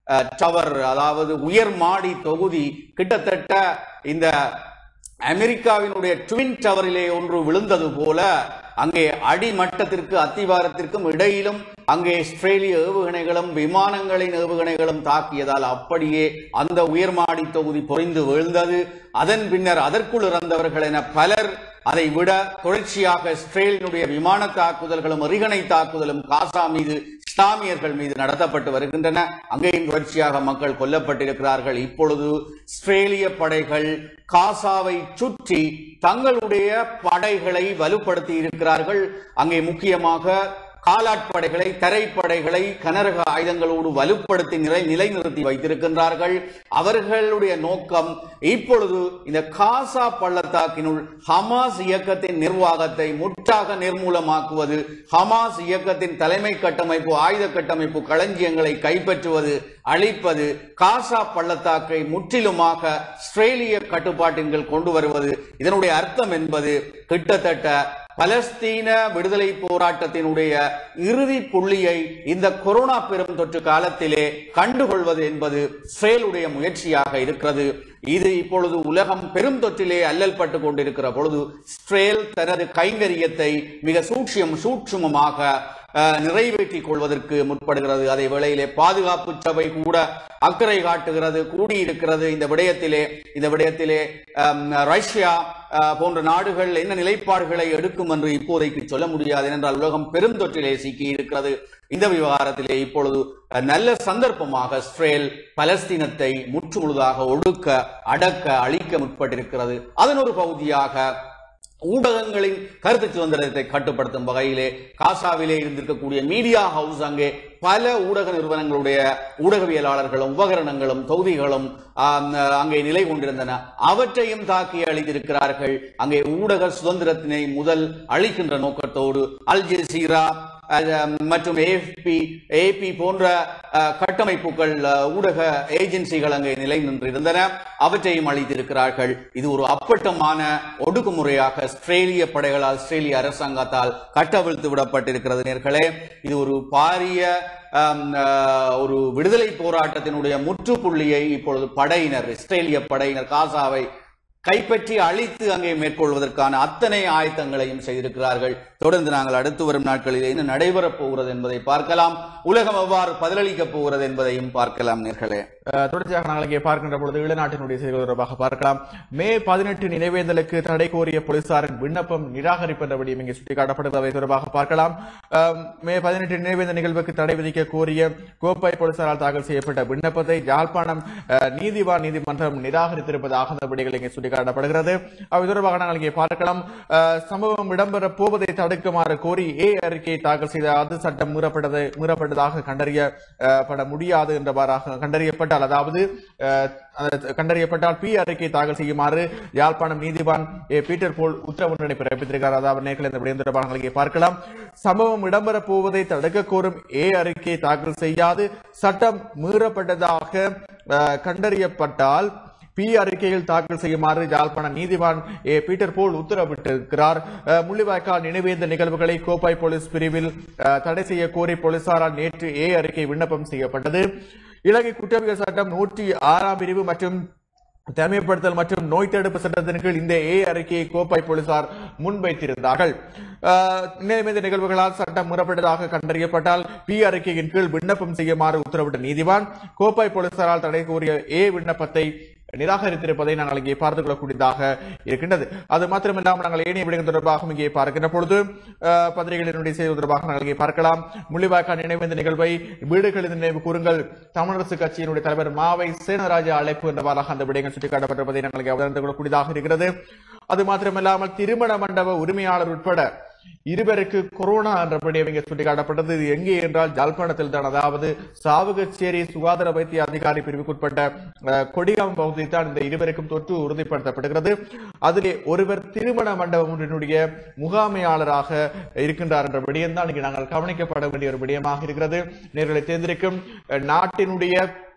டவர் அதாவது உயர் மாடி தொகுதி கிட்டத்தட்ட இந்த அமெரிக்காவினுடைய ட்வின் டவரிலே ஒன்று விழுந்தது போல அங்கே அடிமட்டத்திற்கு அத்திவாரத்திற்கும் இடையிலும் அங்கே இஸ்ரேலிய ஏவுகணைகளும் விமானங்களின் ஏவுகணைகளும் தாக்கியதால் அப்படியே அந்த உயர்மாடி தொகுதி பொறிந்து விழுந்தது அதன் பின்னர் அதற்குள் இறந்தவர்கள் என பலர் அதை விட தொடர்ச்சியாக இஸ்ரேலினுடைய விமான தாக்குதல்களும் எறிகணை தாக்குதலும் காசா மீது இஸ்லாமியர்கள் மீது நடத்தப்பட்டு வருகின்றன அங்கேயும் தொடர்ச்சியாக மக்கள் கொல்லப்பட்டிருக்கிறார்கள் இப்பொழுது இஸ்ரேலிய படைகள் காசாவை சுற்றி தங்களுடைய படைகளை வலுப்படுத்தி இருக்கிறார்கள் அங்கே முக்கியமாக காலாட்படைகளை தரைப்படைகளை கனரக ஆயுதங்களோடு வலுப்படுத்தி நிலை நிலைநிறுத்தி வைத்திருக்கின்றார்கள் அவர்களுடைய நோக்கம் இப்பொழுது இந்த காசா பள்ளத்தாக்கினுள் ஹமாஸ் இயக்கத்தின் நிர்வாகத்தை முற்றாக நிர்மூலமாக்குவது ஹமாஸ் இயக்கத்தின் தலைமை கட்டமைப்பு ஆயுத கட்டமைப்பு களஞ்சியங்களை கைப்பற்றுவது அழிப்பது காசா பள்ளத்தாக்கை முற்றிலுமாக இஸ்ரேலிய கட்டுப்பாட்டின் கீழ் கொண்டு வருவது இதனுடைய அர்த்தம் என்பது கிட்டத்தட்ட பலஸ்தீன விடுதலை போராட்டத்தினுடைய இறுதி புள்ளியை இந்த கொரோனா பெரும் தொற்று காலத்திலே கண்டுகொள்வது என்பது இஸ்ரேலுடைய முயற்சியாக இருக்கிறது இது இப்பொழுது உலகம் பெரும் தொற்றிலே அல்லல் பட்டு கொண்டிருக்கிற பொழுது இஸ்ரேல் தனது கைங்கரியத்தை மிக சூட்சியம் சூட்சுமமாக அஹ், நிறைவேற்றிக் கொள்வதற்கு முற்படுகிறது அதே வேளையிலே பாதுகாப்பு சபை கூட அக்கறை காட்டுகிறது கூடியிருக்கிறது இந்த விடயத்திலே இந்த விடயத்திலே அம், ரஷ்யா அஹ், போன்ற நாடுகள் என்ன நிலைப்பாடுகளை எடுக்கும் என்று இப்போதைக்கு சொல்ல முடியாது ஏனென்றால் உலகம் பெரும் தொற்றிலே சிக்கி இருக்கிறது இந்த விவகாரத்திலே இப்பொழுது அஹ், நல்ல சந்தர்ப்பமாக இஸ்ரேல் பலஸ்தீனத்தை முற்றுமுழுதாக ஒடுக்க அடக்க அழிக்க முற்பட்டிருக்கிறது அதன் ஒரு பகுதியாக ஊடகங்களின் கருத்து சுதந்திரத்தை கட்டுப்படுத்தும் வகையிலே காசாவிலே இருந்திருக்கக்கூடிய மீடியா ஹவுஸ் அங்கே பல ஊடக நிறுவனங்களுடைய ஊடகவியலாளர்களும் உபகரணங்களும் தொகுதிகளும் ஆம், அங்கே நிலை கொண்டிருந்தன அவற்றையும் தாக்கி அழித்திருக்கிறார்கள் அங்கே ஊடக சுதந்திரத்தினை முதல் அழிக்கின்ற நோக்கத்தோடு அல் ஜசீரா அஹ், மற்றும் ஏபி ஏபி போன்ற அஹ், கட்டமைப்புகள் அஹ், ஊடக ஏஜென்சிகள் அங்கே நிலை நின்றிருந்தன அவற்றையும் அளித்திருக்கிறார்கள் இது ஒரு அப்பட்டமான ஒடுக்குமுறையாக இஸ்ரேலிய படைகளால் இஸ்ரேலிய அரசாங்கத்தால் கட்டவிழ்த்து விடப்பட்டிருக்கிறது நேர்களே இது ஒரு பாரிய ஆம், அஹ், ஒரு விடுதலை போராட்டத்தினுடைய முற்றுப்புள்ளியை இப்பொழுது படையினர் இஸ்ரேலிய படையினர் காசாவை கைப்பற்றி அழித்து அங்கே மேற்கொள்வதற்கான அத்தனை ஆயத்தங்களையும் செய்திருக்கிறார்கள் தொடர்ந்து நாங்கள் அடுத்து வரும் நாட்களில் என்ன நடைபெறப் போகிறது என்பதை பார்க்கலாம் உலகம் எவ்வாறு பதிலளிக்கப் போகிறது என்பதையும் பார்க்கலாம் நேர்களே அஹ், தொடர்ச்சியாக நாங்கள் இங்கே பார்க்கின்ற பொழுது ஈழநாட்டினுடைய செய்திகள் தொடர்பாக பார்க்கலாம் மே பதினெட்டு நினைவேந்தலுக்கு தடை கோரிய போலீசாரின் விண்ணப்பம் நிராகரிப்பென்றபடியும் இங்கே சுட்டிக்காட்டப்படுவதை தொடர்பாக பார்க்கலாம் அஹ், மே பதினெட்டு நினைவேந்த நிகழ்வுக்கு தடை விதிக்க கோரிய கோப்பை போலீசாரால் தாக்கல் செய்யப்பட்ட விண்ணப்பத்தை யாழ்ப்பாணம் அஹ், நீதிவான் நீதிமன்றம் நிராகரித்திருப்பதாக அந்த விடைகள் இங்கே சுட்டிக்காட்டப்படுகிறது அவை தொடர்பாக நாங்கள் இங்கே பார்க்கலாம் அஹ், சம்பவம் இடம்பெற போவதை தடுக்குமாறு கோரி ஏ அறிக்கை தாக்கல் செய்த அது சட்டம் மீறப்பட்டதை மீறப்பட்டதாக கண்டறியப்பட முடியாது என்றவாறாக கண்டறியப்பட்டால் அதாவது அஹ், அது கண்டறியப்பட்டால் பி அறிக்கை தாக்கல் செய்யுமாறு யாழ்ப்பாணம் நீதிவான் ஏ பீட்டர் போல் உத்தரவு பிறப்பித்திருக்கிறார் அதாவது நேர்களை இந்த விடயம் தொடர்பாக நாங்கள் இங்கே பார்க்கலாம் சம்பவம் இடம்பெற போவதை தடுக்க கோரும் ஏ அறிக்கை தாக்கல் செய்யாது சட்டம் மீறப்பட்டதாக அஹ், கண்டறியப்பட்டால் பி அறிக்கையில் தாக்கல் செய்யுமாறு யாழ்ப்பாண நீதிவான் ஏ பீட்டர் போல் உத்தரவிட்டிருக்கிறார் அஹ், முள்ளிவாய்க்கால் நினைவேந்த நிகழ்வுகளை கோப்பாய் போலீஸ் பிரிவில் அஹ், தடை செய்ய கோரி போலீசாரால் நேற்று ஏ அறிக்கை விண்ணப்பம் செய்யப்பட்டது இலங்கை குற்றவியல் சட்டம் நூற்றி ஆறாம் பிரிவு மற்றும் தனிமைப்படுத்தல் மற்றும் நோய் தடுப்பு சட்டத்தின் கீழ் இந்த ஏ அறிக்கையை கோப்பாய் போலீசார் முன்வைத்திருந்தார்கள் அஹ், நினைவேந்த நிகழ்வுகளால் சட்டம் முறப்பட்டதாக கண்டறியப்பட்டால் பி அறிக்கையின் கீழ் விண்ணப்பம் செய்யுமாறு உத்தரவிட்ட நீதிவான் கோப்பாய் போலீசாரால் தடை கோரிய ஏ விண்ணப்பத்தை நிராகரித்திருப்பதை நாங்கள் இங்கே பார்த்துக் கொள்ளக்கூடியதாக இருக்கின்றது அது மாத்திரமில்லாமல் நாங்கள் ஏனைய விடயங்கள் தொடர்பாகவும் இங்கே பார்க்கின்ற பொழுது அஹ், பத்திரிகைகளினுடைய செய்தி தொடர்பாக நாங்கள் இங்கே பார்க்கலாம் முள்ளிவாய்க்கால் நினைவேந்த நிகழ்வை வீடுகளில் நினைவு கூறுங்கள் தமிழரசு கட்சியினுடைய தலைவர் மாவை சேனராஜா அழைப்பு என்றவாறாக அந்த விடயங்கள் சுட்டிக்காட்டப்பட்டிருப்பதை நாங்கள் இங்கே அவதானித்துக் கொள்ளக்கூடியதாக இருக்கிறது அது மாத்திரமில்லாமல் திருமண மண்டப உரிமையாளர் உட்பட இருவருக்கு கொரோனா என்ற விடயம் இங்கே சுட்டிக்காட்டப்பட்டது இது எங்கே என்றால் ஜாழ்ப்பாணத்தில் தான் அதாவது சாவகச்சேரி சுகாதார வைத்திய அதிகாரி பிரிவுக்குட்பட்ட அஹ், கொடிகாம் பகுதியில் தான் இந்த இருவருக்கும் தொற்று உறுதிப்படுத்தப்படுகிறது அதிலே ஒருவர் திருமண மண்டபம் ஒன்றினுடைய முகாமையாளராக இருக்கின்றார் என்ற விடயம் தான் இங்கே நாங்கள் கவனிக்கப்பட வேண்டிய ஒரு விடயமாக இருக்கிறது நேர்களை தேர்ந்தெடுக்கும் அஹ், நாட்டினுடைய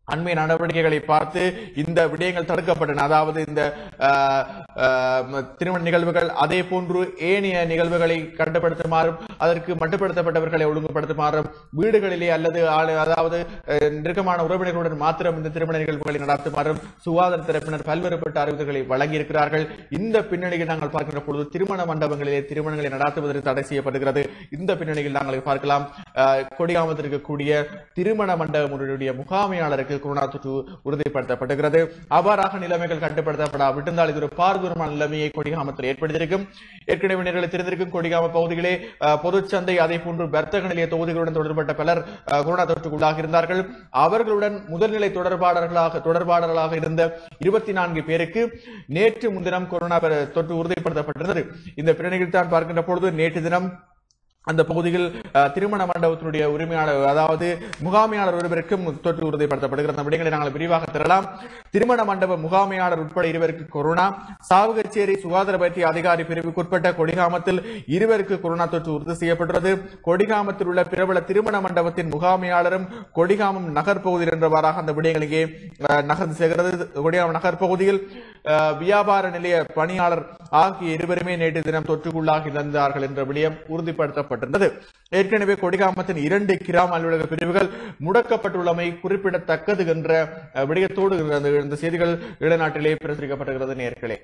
அண்மைய நடவடிக்கைகளை பார்த்து இந்த விடயங்கள் தடுக்கப்பட்டன அதாவது இந்த ஆஹ், ஆஹ், திருமண நிகழ்வுகள் அதே போன்று ஏனைய நிகழ்வுகளை கட்டுப்படுத்துமாறும் அதற்கு மட்டுப்படுத்தப்பட்டவர்களை ஒழுங்குபடுத்துமாறும் வீடுகளிலே அல்லது ஆளு- அதாவது அஹ், நெருக்கமான உறவினர்களுடன் மாத்திரம் இந்த திருமண நிகழ்வுகளை நடத்துமாறும் சுகாதார தரப்பினர் பல்வேறுபட்ட அறிவுறுத்தல்களை வழங்கியிருக்கிறார்கள் இந்த பின்னணியில் நாங்கள் பார்க்கின்ற பொழுது திருமண மண்டபங்களிலே திருமணங்களை நடத்துவதற்கு தடை செய்யப்படுகிறது இந்த பின்னணியில் நாங்கள் பார்க்கலாம் ஆஹ், கொடிகாமத்தில் இருக்கக்கூடிய திருமண மண்டபங்களுடைய முகாமையாளருக்கு கொரோனா தொற்று உறுதிப்படுத்தப்படுகிறது அவ்வாறாக நிலைமைகள் கட்டுப்படுத்தப்படாவிட்டிருந்தால் இது ஒரு பாரதூரமான நிலைமையை கொடிகாமத்தில் ஏற்படுத்தியிருக்கும் ஏற்கனவே நேர்களை தெரிந்திருக்கும் கொடிகாம பகுதிகளே அஹ், பொதுச்சந்தை அதே போன்று வர்த்தக நிலைய தொகுதிகளுடன் தொடர்பட்ட பலர் அஹ், கொரோனா தொற்றுக்கு உள்ளாகி இருந்தார்கள் அவர்களுடன் முதல்நிலை தொடர்பாளர்களாக தொடர்பாளர்களாக இருந்த இருபத்தி நான்கு பேருக்கு நேற்று முன்தினம் கொரோனா பெற- தொற்று உறுதிப்படுத்தப்பட்டிருந்தது இந்த பின்னணியில் தான் பார்க்கின்ற பொழுது நேற்று தினம் அந்த பகுதியில் அஹ், திருமண மண்டபத்தினுடைய உரிமையாளர் அதாவது முகாமையாளர் ஒருவருக்கும் தொற்று உறுதிப்படுத்தப்படுகிறது அந்த விடயங்களை நாங்கள் விரிவாக தரலாம் திருமண மண்டப முகாமையாளர் உட்பட இருவருக்கு கொரோனா சாவகச்சேரி சுகாதார வைத்திய அதிகாரி பிரிவுக்குட்பட்ட கொடிகாமத்தில் இருவருக்கு கொரோனா தொற்று உறுதி செய்யப்பட்டுள்ளது கொடிகாமத்தில் உள்ள பிரபல திருமண மண்டபத்தின் முகாமையாளரும் கொடிகாமம் நகர் பகுதியில் என்றவாறாக அந்த விடயங்கள் இங்கே அஹ், நகர்ந்து செல்கிறது கொடிகாமம் நகர் பகுதியில் அஹ், வியாபார நிலைய பணியாளர் ஆகிய இருவருமே நேற்று தினம் தொற்றுக்குள்ளாகி இருந்தார்கள் என்ற விடயம் உறுதிப்படுத்தப்பட்டிருந்தது ஏற்கனவே கொடிகாமத்தின் இரண்டு கிராம அலுவலக பிரிவுகள் முடக்கப்பட்டுள்ளமை குறிப்பிடத்தக்கது என்ற அஹ், விடயத்தோடு இந்த- இந்த செய்திகள் இளநாட்டிலே பிரசுரிக்கப்பட்டிருக்கிறது நேர்களே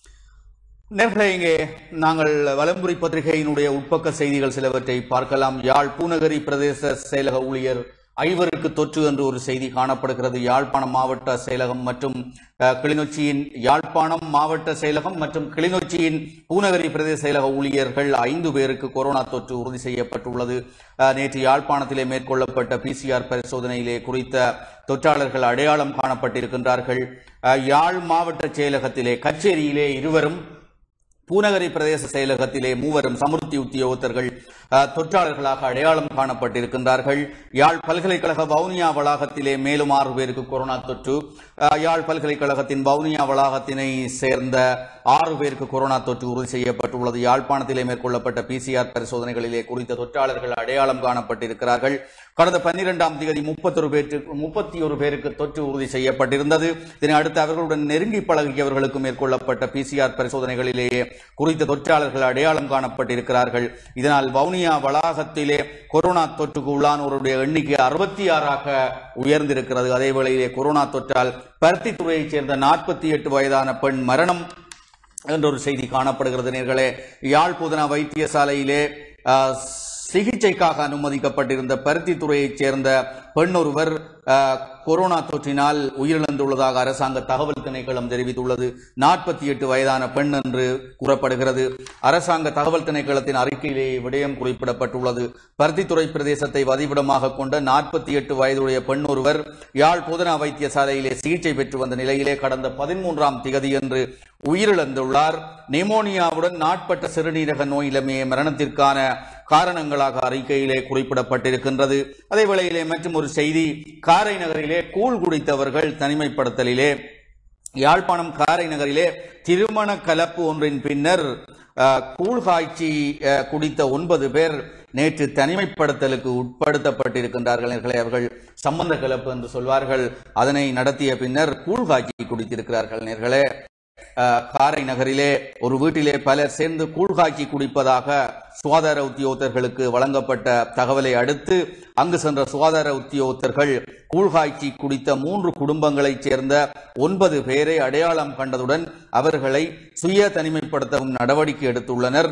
நேர்களே இங்கே நாங்கள் வலம்புரி பத்திரிகையினுடைய உட்பக்க செய்திகள் சிலவற்றை பார்க்கலாம் யாழ் பூநகரி பிரதேச செயலக ஊழியர் ஐவருக்கு தொற்று என்று ஒரு செய்தி காணப்படுகிறது யாழ்ப்பாணம் மாவட்ட செயலகம் மற்றும் அஹ், கிளிநொச்சியின் யாழ்ப்பாணம் மாவட்ட செயலகம் மற்றும் கிளிநொச்சியின் பூநகரி பிரதேச செயலக ஊழியர்கள் ஐந்து பேருக்கு கொரோனா தொற்று உறுதி செய்யப்பட்டுள்ளது அஹ், நேற்று யாழ்ப்பாணத்திலே மேற்கொள்ளப்பட்ட பிசிஆர் பரிசோதனையிலே குறித்த தொற்றாளர்கள் அடையாளம் காணப்பட்டிருக்கின்றார்கள் அஹ், யாழ் மாவட்ட செயலகத்திலே கச்சேரியிலே இருவரும் பூநகரி பிரதேச செயலகத்திலே மூவரும் சமுர்த்தி உத்தியோகத்தர்கள் அஹ், தொற்றாளர்களாக அடையாளம் காணப்பட்டிருக்கின்றார்கள் யாழ் பல்கலைக்கழக வவுனியா வளாகத்திலே மேலும் ஆறு பேருக்கு கொரோனா தொற்று அஹ், யாழ் பல்கலைக்கழகத்தின் வவுனியா வளாகத்தினை சேர்ந்த ஆறு பேருக்கு கொரோனா தொற்று உறுதி செய்யப்பட்டுள்ளது யாழ்ப்பாணத்திலே மேற்கொள்ளப்பட்ட பிசிஆர் பரிசோதனைகளிலே குறித்த தொற்றாளர்கள் அடையாளம் காணப்பட்டிருக்கிறார்கள் கடந்த பன்னிரெண்டாம் தேதி முப்பத்தொரு பேருக்கு முப்பத்தி ஒரு பேருக்கு தொற்று உறுதி செய்யப்பட்டிருந்தது இதனை அடுத்து அவர்களுடன் நெருங்கி பழகியவர்களுக்கு மேற்கொள்ளப்பட்ட பிசிஆர் பரிசோதனைகளிலேயே குறித்த தொற்றாளர்கள் அடையாளம் காணப்பட்டிருக்கிறார்கள் இதனால் வவுனியா வளாகத்திலே கொரோனா தொற்றுக்கு உள்ளானோருடைய எண்ணிக்கை அறுபத்தி ஆறாக உயர்ந்திருக்கிறது அதே வேளையிலே கொரோனா தொற்றால் பருத்தித்துறையைச் சேர்ந்த நாற்பத்தி எட்டு வயதான பெண் மரணம் என்ற ஒரு செய்தி காணப்படுகிறது நேர்களே யாழ் புதனா வைத்தியசாலையிலே அஹ், சிகிச்சைக்காக அனுமதிக்கப்பட்டிருந்த பருத்தித்துறையைச் சேர்ந்த பெண் ஒருவர் அஹ், கொரோனா தொற்றினால் உயிரிழந்துள்ளதாக அரசாங்க தகவல் திணைக்களம் தெரிவித்துள்ளது நாற்பத்தி எட்டு வயதான பெண் என்று கூறப்படுகிறது அரசாங்க தகவல் திணைக்களத்தின் அறிக்கையிலே விடயம் குறிப்பிடப்பட்டுள்ளது பருத்தித்துறை பிரதேசத்தை வதிவிடமாக கொண்ட நாற்பத்தி எட்டு வயதுடைய பெண் ஒருவர் யாழ் போதனா வைத்தியசாலையிலே சிகிச்சை பெற்று வந்த நிலையிலே கடந்த பதிமூன்றாம் திகதியன்று உயிரிழந்துள்ளார் நிமோனியாவுடன் நாட்பட்ட சிறுநீரக நோய் இளமைய மரணத்திற்கான காரணங்களாக அறிக்கையிலே குறிப்பிடப்பட்டிருக்கின்றது அதே வேளையிலே மற்றும் ஒரு செய்தி காரை நகரிலே கூழ் குடித்தவர்கள் தனிமைப்படுத்தலிலே யாழ்ப்பாணம் காரை நகரிலே திருமண கலப்பு ஒன்றின் பின்னர் அஹ், கூழ் காய்ச்சி அஹ், குடித்த ஒன்பது பேர் நேற்று தனிமைப்படுத்தலுக்கு உட்படுத்தப்பட்டிருக்கின்றார்கள் நேர்களே அவர்கள் சம்பந்த கலப்பு என்று சொல்வார்கள் அதனை நடத்திய பின்னர் கூழ் காய்ச்சி குடித்திருக்கிறார்கள் நேர்களே அஹ், காரை நகரிலே ஒரு வீட்டிலே பலர் சேர்ந்து கூழ் காய்ச்சி குடிப்பதாக சுகாதார உத்தியோகத்தர்களுக்கு வழங்கப்பட்ட தகவலை அடுத்து அங்கு சென்ற சுகாதார உத்தியோகத்தர்கள் கூழ் காய்ச்சி குடித்த மூன்று குடும்பங்களைச் சேர்ந்த ஒன்பது பேரை அடையாளம் கண்டதுடன் அவர்களை சுய தனிமைப்படுத்தவும் நடவடிக்கை எடுத்துள்ளனர்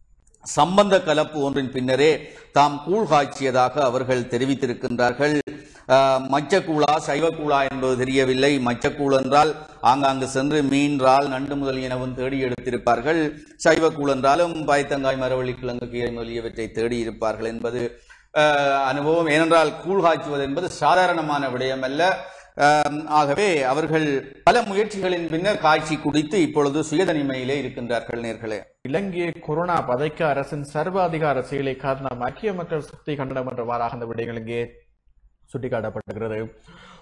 சம்பந்த கலப்பு ஒன்றின் பின்னரே தாம் கூழ் காய்ச்சியதாக அவர்கள் தெரிவித்திருக்கின்றார்கள் ஆஹ், மச்சக்கூழா சைவக்கூழா என்பது தெரியவில்லை மச்சக்கூழ் என்றால் ஆங்காங்கு சென்று மீன் இறால் நண்டு முதலியனவும் தேடி எடுத்திருப்பார்கள் சைவக்கூழ் என்றாலும் பாய்த்தங்காய் மரவள்ளி கிழங்கு கீரை முதலியவற்றை தேடி இருப்பார்கள் என்பது ஆஹ், அனுபவம் ஏனென்றால் கூழ் காய்ச்சுவது என்பது சாதாரணமான விடயம் அல்ல ஆம், ஆகவே அவர்கள் பல முயற்சிகளின் பின்னர் காய்ச்சி குடித்து இப்பொழுது சுயதனிமையிலே இருக்கின்றார்கள் நேர்களே இலங்கையை கொரோனா பதைக்க அரசின் சர்வாதிகார செயலை காரணம் ஐக்கிய மக்கள் சக்தி கண்டனம் என்றவாறாக அந்த விடயங்கள் இங்கே சுட்டிக்காட்டப்பட்டிருக்கிறது